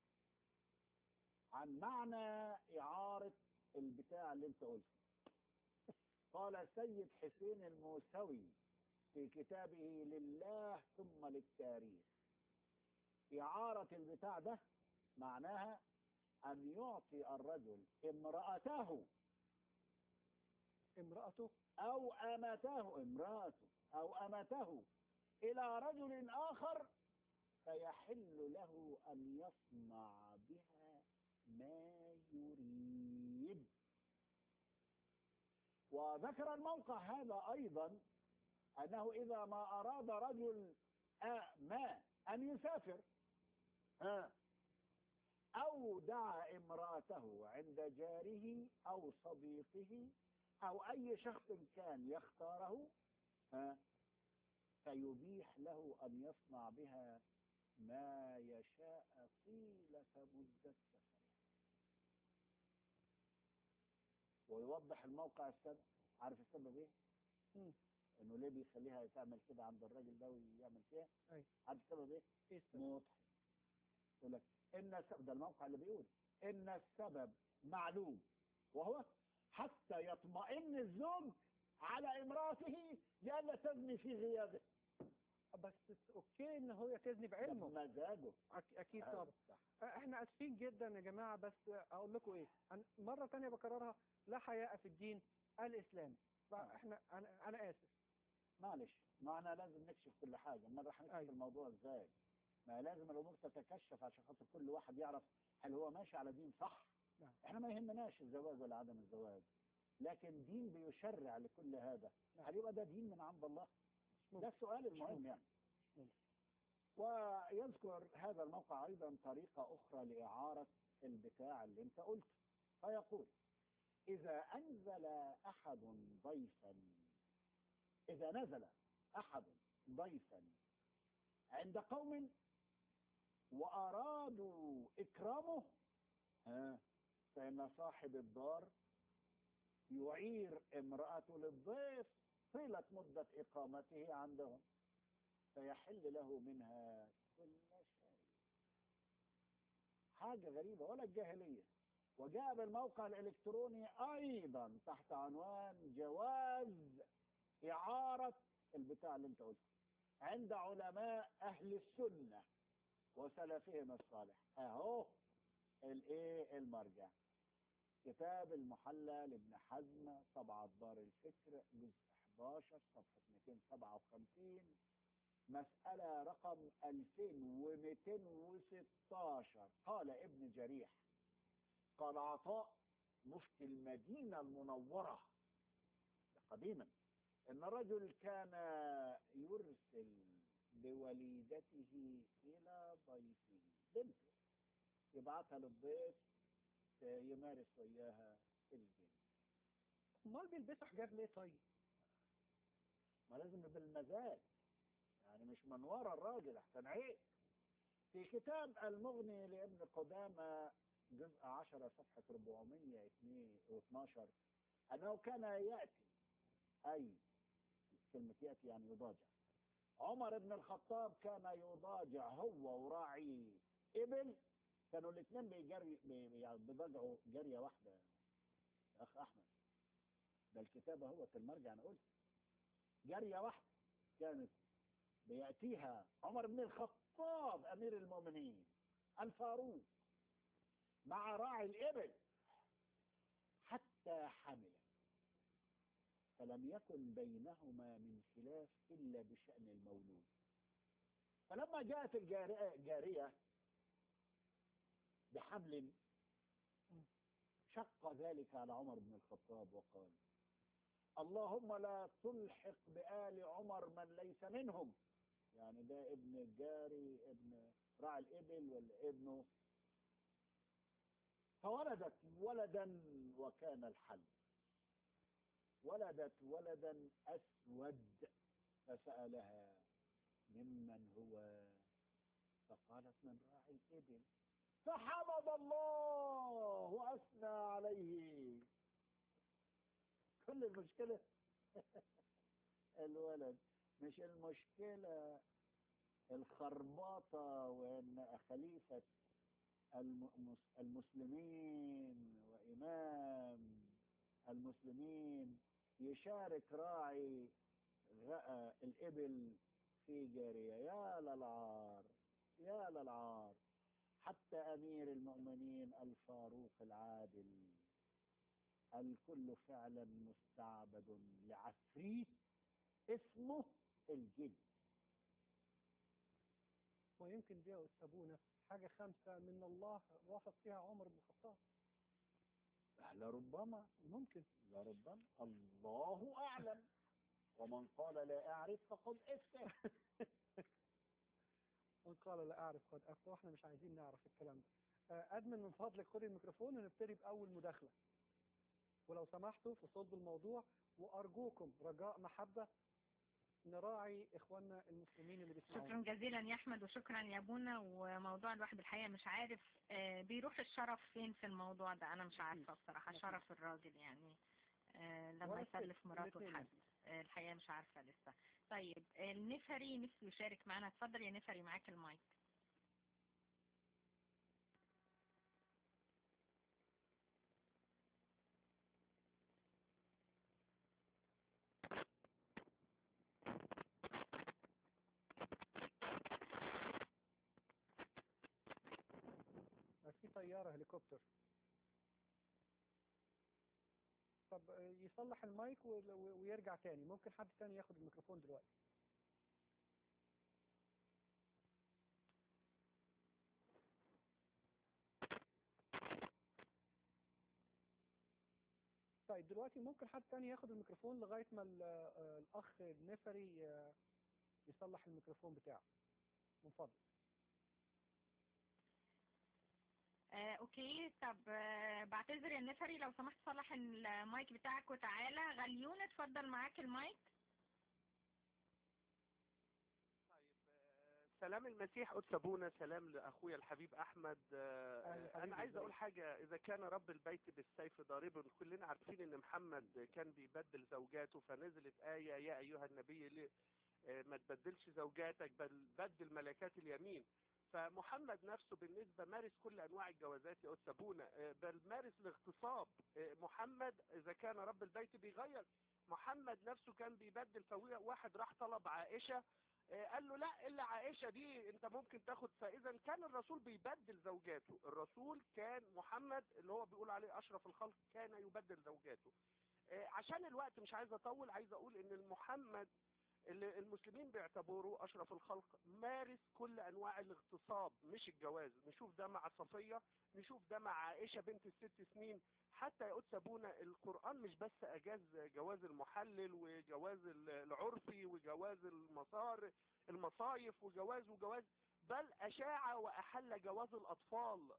عن معنى إعارة البتاع اللي انت قلته قال سيد حسين الموسوي في كتابه لله ثم للتاريخ إعارة البتاع ده معناها أن يعطي الرجل امرأته امرأته أو أمته امرأته أو أمته إلى رجل آخر فيحل له أن يصنع بها ما يريد وذكر الموقع هذا أيضا أنه إذا ما أراد رجل آه ما أن يسافر ها أو دعا امرأته عند جاره أو صديقه أو أي شخص كان يختاره ها فيبيح له أن يصنع بها ما يشاء طيلة مدة سفره ويوضح الموقع السبب عارف السبب ايه؟ مم. انه ليه بيخليها تعمل كده عند الراجل ده ويعمل فيها؟ أي. عارف السبب ايه؟ ايه السبب؟ مضحك يقول لك ان السبب ده الموقع اللي بيقول ان السبب معلوم وهو حتى يطمئن الزوج على امراته لئلا تزني في غيابه بس اوكي ان هو تزني بعلمه مزاجه أك- اكيد هذا طبعا صح. احنا اسفين جدا يا جماعه بس اقول لكم ايه أنا مره تانية بكررها لا حياء في الدين الاسلامي فاحنا انا انا اسف معلش ما انا لازم نكشف كل حاجه ما راح نكشف أيوة. الموضوع ازاي ما لازم الامور تتكشف عشان خاطر كل واحد يعرف هل هو ماشي على دين صح نعم. احنا ما يهمناش الزواج ولا عدم الزواج لكن دين بيشرع لكل هذا نعم. هل يبقى ده دين من عند الله مش ده السؤال المهم ممكن. يعني ممكن. ويذكر هذا الموقع ايضا طريقه اخرى لاعاره البتاع اللي انت قلته فيقول اذا انزل احد ضيفا اذا نزل احد ضيفا عند قوم وارادوا اكرامه ها فان صاحب الدار يعير امراته للضيف طيله مده اقامته عندهم فيحل له منها كل شيء حاجة غريبة ولا الجاهلية وجاء بالموقع الإلكتروني أيضا تحت عنوان جواز إعارة البتاع اللي أنت قلته عند علماء أهل السنة وسلفهم الصالح أهو الإيه المرجع كتاب المحلى لابن حزم طبعة دار الفكر جزء 11 صفحة 257 مسألة رقم 2216 قال ابن جريح قال عطاء مفتي المدينة المنورة قديما إن الرجل كان يرسل بوليدته إلى ضيفه بنته يبعثها للضيف يمارس وياها الجنس امال بيلبسوا حجاب ليه طيب ما لازم بالمزاج يعني مش من ورا الراجل احسن عيب في كتاب المغني لابن قدامة جزء 10 صفحة 412 أنه كان يأتي أي كلمة يأتي يعني يضاجع عمر بن الخطاب كان يضاجع هو وراعي إبل كانوا الاثنين بيجري بي- يعني بيضاجعوا جرية واحدة يا أخ أحمد ده الكتاب هو المرجع أنا قلت جرية واحدة كانت بيأتيها عمر بن الخطاب أمير المؤمنين الفاروق مع راعي الإبل حتى حمل فلم يكن بينهما من خلاف إلا بشأن المولود فلما جاءت الجارية جارية بحمل شق ذلك على عمر بن الخطاب وقال اللهم لا تلحق بآل عمر من ليس منهم يعني ده ابن الجاري ابن راعي الإبل ولا ابنه فولدت ولدا وكان الحل ولدت ولدا أسود فسألها ممن هو فقالت من راعي الإبل فحمد الله وأثنى عليه كل المشكلة الولد مش المشكلة الخرباطة وأن خليفة الم- المسلمين وإمام المسلمين يشارك راعي غ- الإبل في جارية يا للعار يا للعار حتى أمير المؤمنين الفاروق العادل الكل فعلا مستعبد لعفريت اسمه الجن ويمكن دي يا أستاذ أبونا حاجة خامسة من الله وافق فيها عمر بن الخطاب لربما ممكن لربما الله أعلم ومن قال لا أعرف فقد أفتى من قال لا أعرف قد أفتى وإحنا مش عايزين نعرف الكلام ده آه، أدمن من فضلك خد الميكروفون ونبتدي بأول مداخلة ولو سمحتوا في صلب الموضوع وأرجوكم رجاء محبة نراعي اخواننا المسلمين اللي شكرا بيسمعونا جزيلا يا احمد وشكرا يا ابونا وموضوع الواحد الحقيقه مش عارف آه، بيروح الشرف فين في الموضوع ده انا مش عارفه بصراحه مفيش. شرف الراجل يعني آه، لما ولا الست، يسلف مراته الاتنين لحد آه، الحقيقه مش عارفه لسه طيب آه، النفري نفسه يشارك معانا اتفضل يا نفري معاك المايك في طيارة هليكوبتر طب آه، يصلح المايك و- و- ويرجع تاني ممكن حد تاني ياخد الميكروفون دلوقتي طيب دلوقتي ممكن حد تاني ياخد الميكروفون لغاية ما ال- آه، الأخ النفري آه، يصلح الميكروفون بتاعه من فضلك آه، اوكي طب آه، بعتذر يا نفري لو سمحت صلح المايك بتاعك وتعالى غليون اتفضل معاك المايك سلام المسيح قدس ابونا سلام لاخويا الحبيب احمد آه، أهلا حبيبي، انا عايز ازيك؟ اقول حاجه اذا كان رب البيت بالسيف ضاربا كلنا عارفين ان محمد كان بيبدل زوجاته فنزلت ايه يا ايها النبي ليه آه، ما تبدلش زوجاتك بل بدل ملكات اليمين فمحمد نفسه بالنسبه مارس كل انواع الجوازات يا قدس ابونا آه، بل مارس الاغتصاب آه، محمد اذا كان رب البيت بيغير محمد نفسه كان بيبدل فواحد راح طلب عائشه آه، قال له لا الا عائشه دي انت ممكن تاخد فاذا كان الرسول بيبدل زوجاته الرسول كان محمد اللي هو بيقول عليه اشرف الخلق كان يبدل زوجاته آه، عشان الوقت مش عايز اطول عايز اقول ان المحمد اللي المسلمين بيعتبروه اشرف الخلق مارس كل انواع الاغتصاب مش الجواز نشوف ده مع صفيه نشوف ده مع عائشه بنت الست سنين حتى يا قدس ابونا القران مش بس اجاز جواز المحلل وجواز العرفي وجواز المصار المصايف وجواز وجواز بل اشاع واحل جواز الاطفال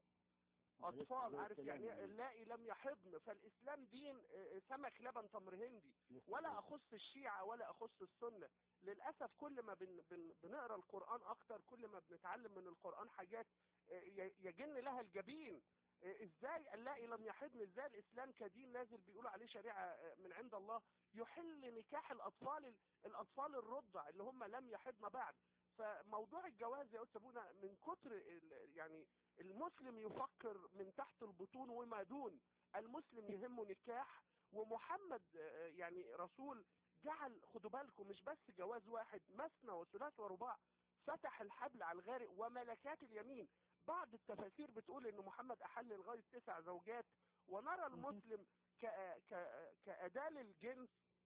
اطفال عارف يعني إيه؟ اللائي لم يحضن فالاسلام دين آه، سمك لبن تمر هندي ولا اخص الشيعة ولا اخص السنة للأسف كل ما بن بن بنقرأ القرآن اكتر كل ما بنتعلم من القرآن حاجات آه، ي- يجن لها الجبين آه، ازاي اللائي لم يحضن ازاي الاسلام كدين نازل بيقولوا عليه شريعة آه، من عند الله يحل نكاح الاطفال الاطفال الرضع اللي هم لم يحضن بعد فموضوع الجواز يا استاذ ابونا من كتر ال- يعني المسلم يفكر من تحت البطون وما دون المسلم يهمه نكاح ومحمد آه، يعني رسول جعل خدوا بالكم مش بس جواز واحد مثنى وثلاث ورباع فتح الحبل على الغارق وملكات اليمين بعض التفاسير بتقول ان محمد احل لغايه تسع زوجات ونرى المسلم ك ك كأداة للجنس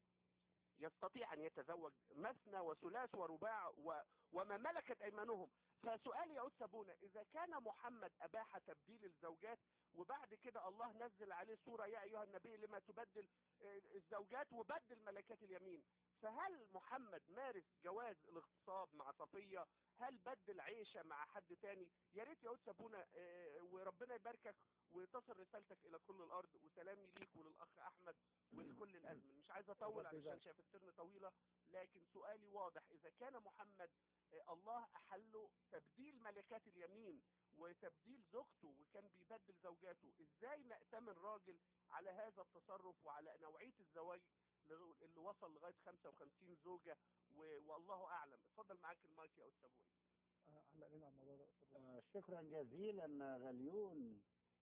يستطيع ان يتزوج مثنى وثلاث ورباع و وما ملكت ايمانهم فسؤالي يا أستاذ بونا اذا كان محمد اباح تبديل الزوجات وبعد كده الله نزل عليه سورة يا ايها النبي لما تبدل آه، الزوجات وبدل ملكات اليمين فهل محمد مارس جواز الاغتصاب مع صفية هل بدل عيشة مع حد تاني يا ريت يا أستاذ بونا آه، وربنا يباركك وتصل رسالتك الى كل الارض وسلامي ليك وللاخ احمد ولكل الازمن مش عايز اطول الله علشان يجزاك. شايف السن طويلة لكن سؤالي واضح اذا كان محمد آه، الله احله تبديل ملكات اليمين وتبديل زوجته وكان بيبدل زوجاته ازاي نأتمن راجل على هذا التصرف وعلى نوعية الزواج اللي اللي وصل لغاية 55 زوجة و- والله اعلم اتفضل معاك المايك يا استاذ بوي آه، علق لنا على الموضوع ده يا أستاذ بونا. آه، شكرا جزيلا غليون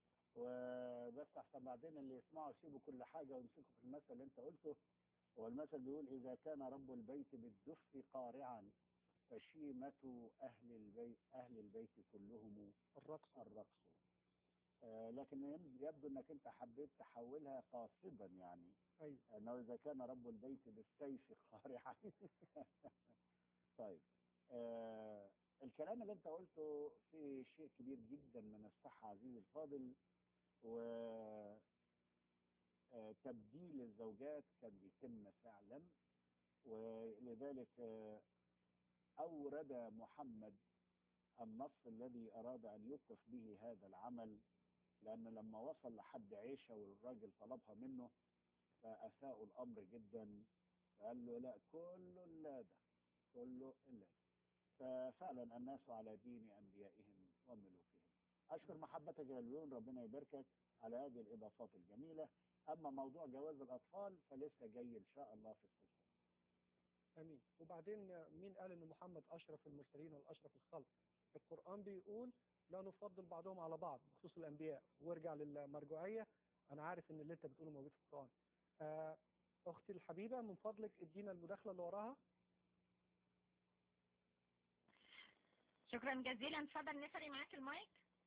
وبس احسن بعدين اللي يسمعوا يسيبوا كل حاجة ويمسكوا في المثل اللي انت قلته والمثل بيقول اذا كان رب البيت بالدف قارعا فشيمة اهل البيت اهل البيت كلهم الرقص الرقص آه، لكن يبدو انك انت حبيت تحولها قاصدا يعني ايوه انه اذا كان رب البيت بالسيف قارعا طيب آه الكلام اللي انت قلته فيه شيء كبير جدا من الصحة عزيزي الفاضل و آه، تبديل الزوجات كان بيتم فعلا ولذلك آه، أورد محمد النص الذي أراد أن يوقف به هذا العمل لأن لما وصل لحد عيشة والراجل طلبها منه فأساءوا الأمر جدا قال له لا كله اللادة كله اللادة ففعلا الناس على دين أنبيائهم وملوكهم أشكر محبتك يا ليون ربنا يباركك على هذه الإضافات الجميلة أما موضوع جواز الأطفال فلسه جاي إن شاء الله في السلسلة امين وبعدين مين قال ان محمد اشرف المرسلين والاشرف الخلق القران بيقول لا نفضل بعضهم على بعض بخصوص الانبياء وارجع للمرجوعيه انا عارف ان اللي انت بتقوله موجود في القران آه، اختي الحبيبه من فضلك ادينا المداخله اللي وراها شكرا جزيلا اتفضل نفري معاك المايك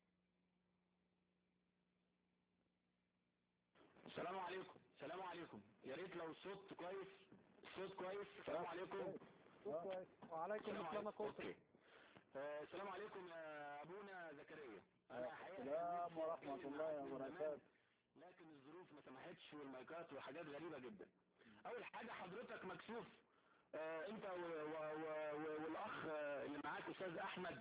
السلام عليكم السلام عليكم يا ريت لو الصوت كويس الصوت كويس السلام عليكم صوت كويس وعليكم السلام السلام عليكم قلت أوكي. آه، السلام عليكم يا ابونا زكريا انا حقيقة السلام نفسي ورحمة أتكلم الله معاك من وبركاته. زمان، لكن الظروف ما سمحتش والمايكات وحاجات غريبة جدا اول حاجة حضرتك مكسوف آه، انت و- و- و- والاخ آه، اللي معاك استاذ احمد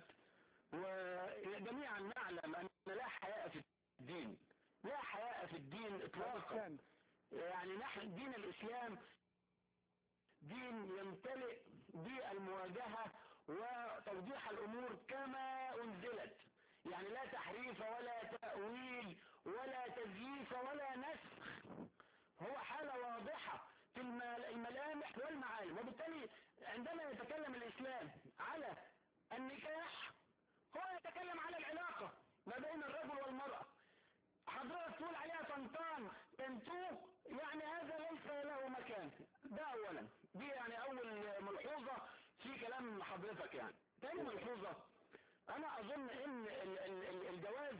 وجميعا نعلم ان لا حياء في الدين لا حياء في الدين اطلاقا كان يعني نحن دين الإسلام دين يمتلئ بالمواجهة وتوضيح الأمور كما أنزلت يعني لا تحريف ولا تأويل ولا تزييف ولا نسخ هو حالة واضحة في المال- الملامح والمعالم وبالتالي عندما يتكلم الإسلام على النكاح هو يتكلم على العلاقة ما بين الرجل والمرأة حضرتك تقول عليها طنطان تنتوه يعني هذا ليس له مكان ده اولا دي يعني اول ملحوظة في كلام حضرتك يعني تاني ملحوظة انا اظن ان ال- ال- ال- الجواز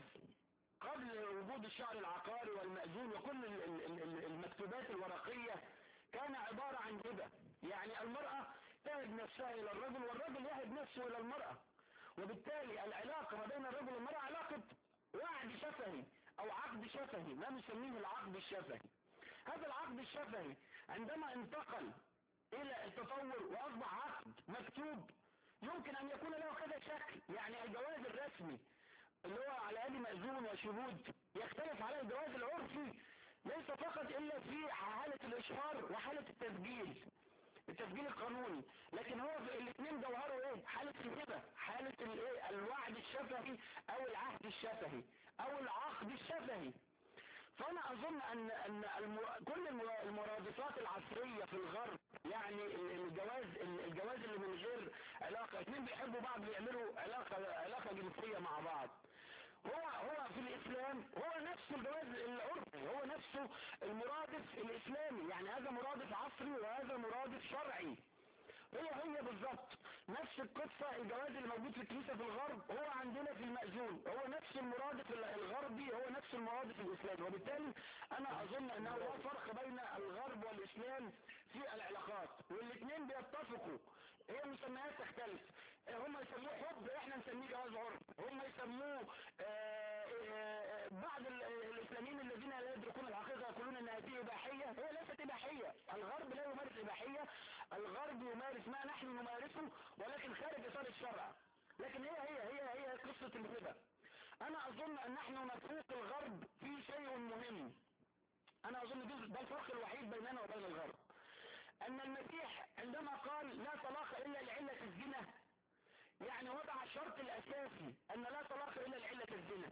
قبل وجود الشعر العقاري والمأذون وكل ال- ال- ال- المكتوبات الورقية كان عبارة عن هبة يعني المرأة تهب نفسها الى الرجل والرجل يهب نفسه الى المرأة وبالتالي العلاقة ما بين الرجل والمرأة علاقة وعد شفهي او عقد شفهي ما نسميه العقد الشفهي هذا العقد الشفهي عندما انتقل الى التطور واصبح عقد مكتوب يمكن ان يكون له كذا شكل يعني الجواز الرسمي اللي هو على يد مأذون وشهود يختلف على الجواز العرفي ليس فقط الا في حالة الاشهار وحالة التسجيل التسجيل القانوني لكن هو في الاثنين جوهره ايه حالة الهبة حالة الايه الوعد الشفهي او العهد الشفهي او العقد الشفهي فانا اظن ان ان الم- كل الم- المرادفات العصرية في الغرب يعني ال- الجواز ال- الجواز اللي من غير علاقة اثنين بيحبوا بعض بيعملوا علاقة علاقة جنسية مع بعض هو هو في الاسلام هو نفسه الجواز العرفي هو نفسه المرادف الاسلامي يعني هذا مرادف عصري وهذا مرادف شرعي هي هي بالظبط نفس القصة الجواز اللي موجود في الكنيسة في الغرب هو عندنا في المأذون هو نفس المرادف الغربي هو نفس المرادف الإسلامي وبالتالي أنا أظن أنه لا فرق بين الغرب والإسلام في العلاقات والاثنين بيتفقوا هي مسميات تختلف هم يسموه حب احنا نسميه جواز عرف هم يسموه آه، آه، بعض ال- الاسلاميين الذين لا يدركون الحقيقة يقولون ان هذه اباحية هي ليست اباحية الغرب لا يمارس اباحية الغرب يمارس ما نحن نمارسه ولكن خارج اطار الشرع لكن هي هي هي هي قصة الهبة انا اظن ان نحن نفوق الغرب في شيء مهم انا اظن ده ده الفرق الوحيد بيننا وبين الغرب ان المسيح عندما قال لا طلاق الا لعلة الزنا يعني وضع الشرط الاساسي ان لا طلاق الا لعلة الزنا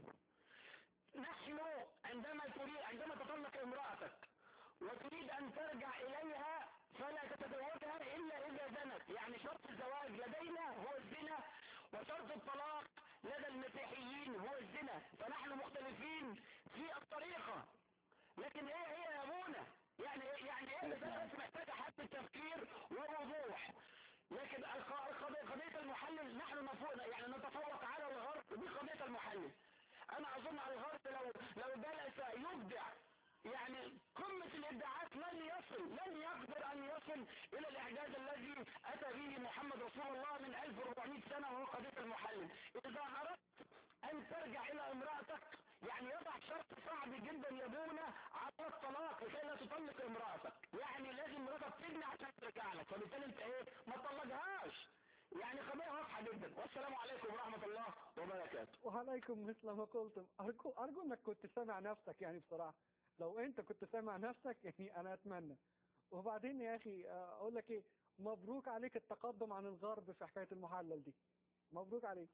نحن عندما تريد عندما تطلق امرأتك وتريد ان ترجع اليها فلا تتزوجها الا اذا زنت يعني شرط الزواج لدينا هو الزنا وشرط الطلاق لدى المسيحيين هو الزنا فنحن مختلفين في الطريقة لكن ايه هي يا ابونا يعني إيه يعني ايه ده بس محتاجة حتى تفكير ووضوح لكن الق- القضية قضية المحلل نحن نفوق يعني نتفوق على الغرب دي قضية المحلل انا اظن الغرب لو لو جلس يبدع يعني قمة الابداعات لن يصل لن يقدر ان يصل الى الاعجاز الذي اتى به محمد رسول الله من 1400 سنة وهو قضية المحلل اذا اردت ان ترجع الى امرأتك يعني يضع شرط صعب جدا يا ابونا على الطلاق لكي لا تطلق امرأتك يعني لازم مراتك تجني عشان ترجع لك فبالتالي انت ايه ما تطلقهاش يعني قضية واضحة جدا والسلام عليكم ورحمة الله وبركاته وعليكم مثل ما قلتم أرجو, أرجو أنك كنت سامع نفسك يعني بصراحة لو أنت كنت سامع نفسك يعني أنا أتمنى وبعدين يا اخي آه، اقول لك ايه مبروك عليك التقدم عن الغرب في حكايه المحلل دي مبروك عليك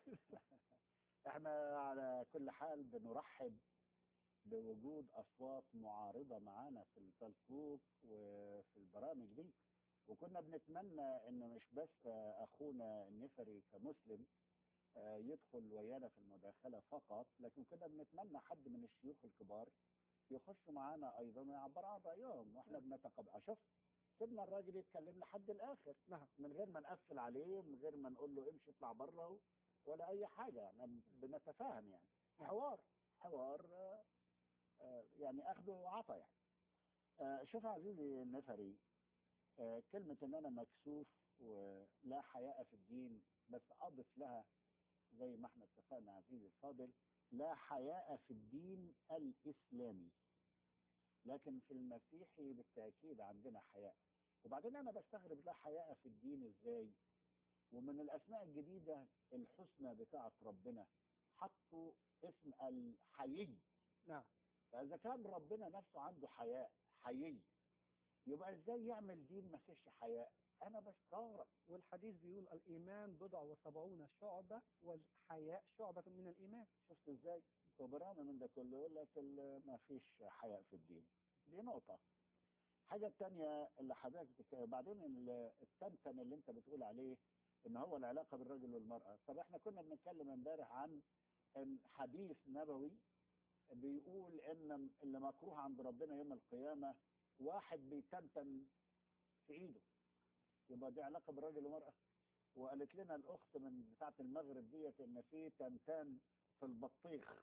احنا على كل حال بنرحب بوجود اصوات معارضه معانا في الفلكلور وفي البرامج دي وكنا بنتمنى ان مش بس اخونا النفري كمسلم آه، يدخل ويانا في المداخله فقط لكن كنا بنتمنى حد من الشيوخ الكبار يخش معانا ايضا ويعبر عن رايهم واحنا بنتقبل شوف سيبنا الراجل يتكلم لحد الاخر نعم من غير ما نقفل عليه من غير ما نقول له امشي اطلع بره ولا اي حاجه يعني بنتفاهم يعني حوار حوار آه، آه، يعني اخذ وعطى يعني آه، شوف يا عزيزي النفري آه، كلمه ان انا مكسوف ولا حياء في الدين بس اضف لها زي ما احنا اتفقنا عزيزي الفاضل لا حياء في الدين الاسلامي لكن في المسيحي بالتاكيد عندنا حياء وبعدين انا بستغرب لا حياء في الدين ازاي ومن الاسماء الجديده الحسنى بتاعه ربنا حطوا اسم الحيي نعم فاذا كان ربنا نفسه عنده حياء حيي يبقى ازاي يعمل دين ما فيش حياء انا بستغرب والحديث بيقول الايمان بضع وسبعون شعبه والحياء شعبه من الايمان شفت ازاي وبرغم من ده كله يقول لك ال- ما فيش حياء في الدين دي نقطة الحاجة التانية اللي حضرتك بتك- بعدين ال- التمتم اللي انت بتقول عليه ان هو العلاقة بالرجل والمرأة طب احنا كنا بنتكلم امبارح عن إن حديث نبوي بيقول ان اللي مكروه عند ربنا يوم القيامة واحد بيتمتم في ايده يبقى دي علاقة بالرجل والمرأة وقالت لنا الاخت من بتاعة المغرب ديت ان في تمتام في البطيخ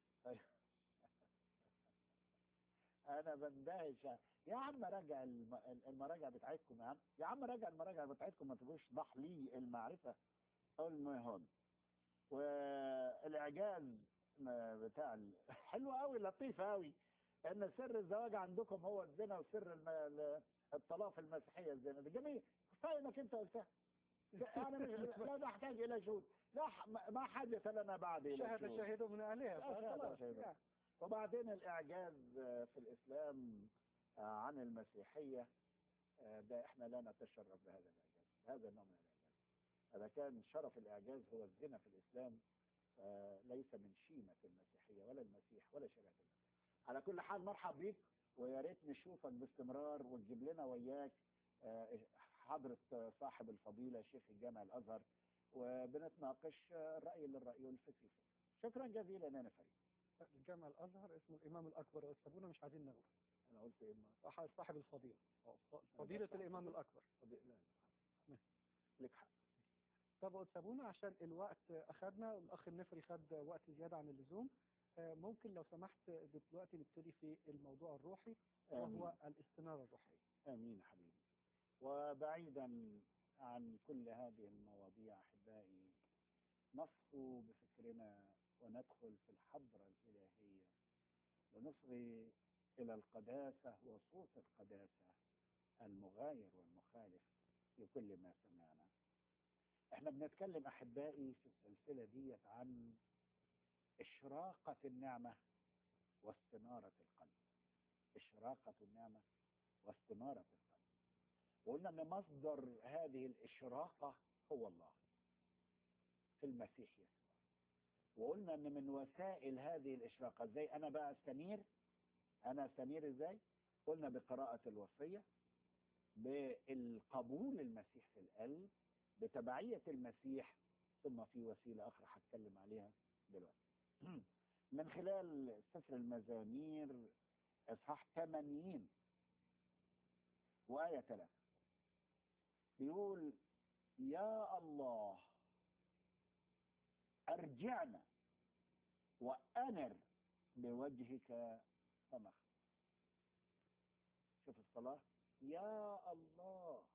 انا بندهش يا عم راجع الم- المراجع بتاعتكم يا عم يا عم راجع المراجع بتاعتكم ما تبقوش ضح لي المعرفه المهم والاعجاز ما بتاع ال- حلو قوي لطيف قوي ان سر الزواج عندكم هو الزنا وسر الم... ال- الطلاق في المسيحيه الزنا ده جميل كفايه انك انت قلتها انا مش لا نحتاج الى شهود لا ح- ما ما حدث لنا بعد الى شهد شهود. شاهد من اهلها لا، شهادة فخلاص. شاهد. يعني. وبعدين الإعجاز آه، في الإسلام آه، عن المسيحية آه، ده إحنا لا نتشرف بهذا الإعجاز هذا نوع من الإعجاز إذا كان شرف الإعجاز هو الزنا في الإسلام آه، ليس من شيمة المسيحية ولا المسيح ولا شريعة المسيح على كل حال مرحب بيك ويا ريت نشوفك باستمرار وتجيب لنا وياك آه، حضرة آه، صاحب الفضيلة شيخ الجامع الأزهر وبنتناقش آه، الرأي للرأي والفكر الفكر شكرا جزيلا يا نفري الجامع الازهر اسمه الامام الاكبر والسابونا مش عايزين نغلط أنا قلت إيه ما- صاحب صاحب الفضيله أو ف- فضيله الامام الاكبر لا لا لك حق طب سابونا عشان الوقت اخذنا والاخ النفري خد وقت زياده عن اللزوم آه، ممكن لو سمحت دلوقتي نبتدي في الموضوع الروحي آمين وهو الاستناره الروحيه آمين حبيبي وبعيدا عن كل هذه المواضيع أحبائي نصفو بفكرنا وندخل في الحضرة الإلهية ونصغي إلى القداسة وصوت القداسة المغاير والمخالف في كل ما سمعنا احنا بنتكلم أحبائي في السلسلة ديت عن إشراقة النعمة واستنارة القلب إشراقة النعمة واستنارة القلب وقلنا ان مصدر هذه الاشراقه هو الله في المسيح يسوع وقلنا ان من وسائل هذه الاشراقه ازاي انا بقى استنير انا استنير ازاي قلنا بقراءه الوصيه بالقبول المسيح في القلب بتبعيه المسيح ثم في وسيله اخرى هتكلم عليها دلوقتي من خلال سفر المزامير اصحاح 80 وآية 3 بيقول يا الله أرجعنا وأنر بوجهك سمخ شوف الصلاة يا الله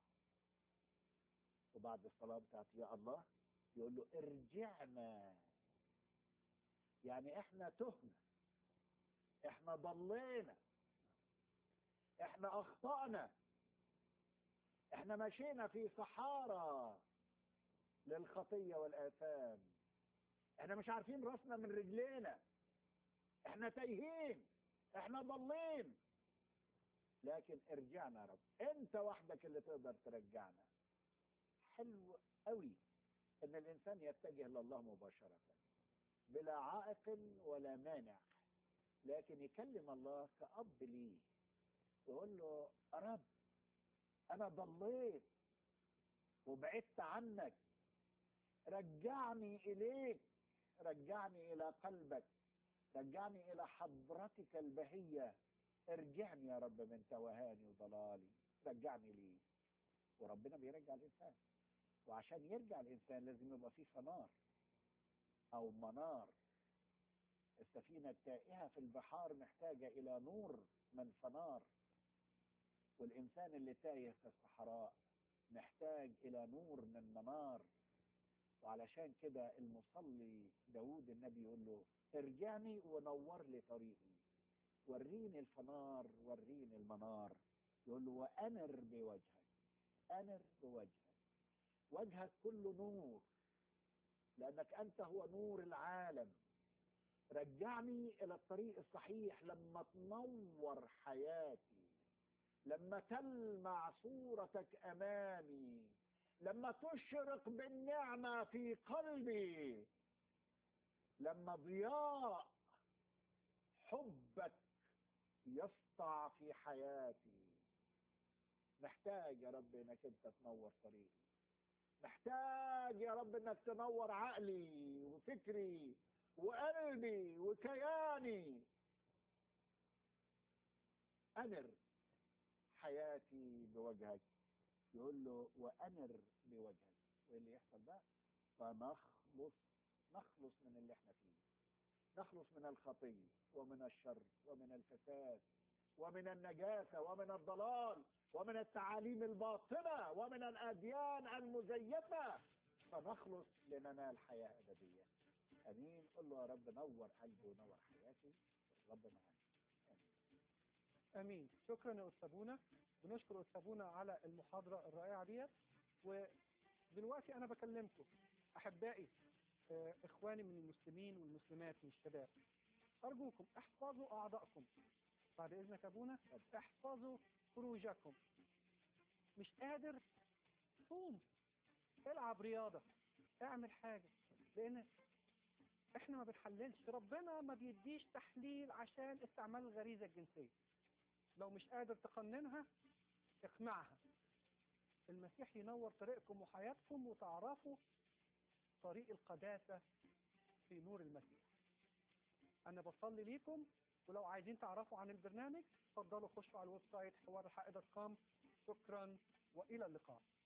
وبعد الصلاة بتاعت يا الله يقول له ارجعنا يعني احنا تهنا احنا ضلينا احنا اخطأنا احنا مشينا في صحارى للخطية والآثام احنا مش عارفين راسنا من رجلينا احنا تايهين احنا ضالين لكن ارجعنا يا رب انت وحدك اللي تقدر ترجعنا حلو قوي ان الانسان يتجه لله مباشرة بلا عائق ولا مانع لكن يكلم الله كأب ليه يقول له يا رب انا ضليت وبعدت عنك رجعني اليك رجعني الى قلبك رجعني الى حضرتك البهيه ارجعني يا رب من توهاني وضلالي رجعني ليه وربنا بيرجع الانسان وعشان يرجع الانسان لازم يبقى فيه فنار او منار السفينه التائهه في البحار محتاجه الى نور من فنار والانسان اللي تايه في الصحراء محتاج الى نور من منار وعلشان كده المصلي داود النبي يقول له ارجعني ونور لي طريقي وريني الفنار وريني المنار يقول له وانر بوجهك انر بوجهك وجهك كله نور لانك انت هو نور العالم رجعني الى الطريق الصحيح لما تنور حياتي لما تلمع صورتك امامي لما تشرق بالنعمه في قلبي لما ضياء حبك يسطع في حياتي محتاج يا رب انك انت تنور طريقي محتاج يا رب انك تنور عقلي وفكري وقلبي وكياني انر حياتي بوجهك يقول له وانر بوجهك وايه اللي يحصل بقى فنخلص نخلص من اللي احنا فيه نخلص من الخطيه ومن الشر ومن الفساد ومن النجاسه ومن الضلال ومن التعاليم الباطله ومن الاديان المزيفه فنخلص لننال حياه ابديه امين قل له يا رب نور قلبي ونور حياتي رب معاك امين شكرا يا استاذ بنشكر استاذ على المحاضره الرائعه ديت ودلوقتي انا بكلمكم احبائي آه، اخواني من المسلمين والمسلمات من الشباب ارجوكم احفظوا اعضائكم بعد اذنك يا ابونا احفظوا خروجكم مش قادر صوم العب رياضه اعمل حاجه لان احنا ما بنحللش ربنا ما بيديش تحليل عشان استعمال الغريزه الجنسيه لو مش قادر تقننها اقنعها المسيح ينور طريقكم وحياتكم وتعرفوا طريق القداسة في نور المسيح أنا بصلي ليكم ولو عايزين تعرفوا عن البرنامج اتفضلوا خشوا على الويب سايت حوار الحق دوت كوم شكرا وإلى اللقاء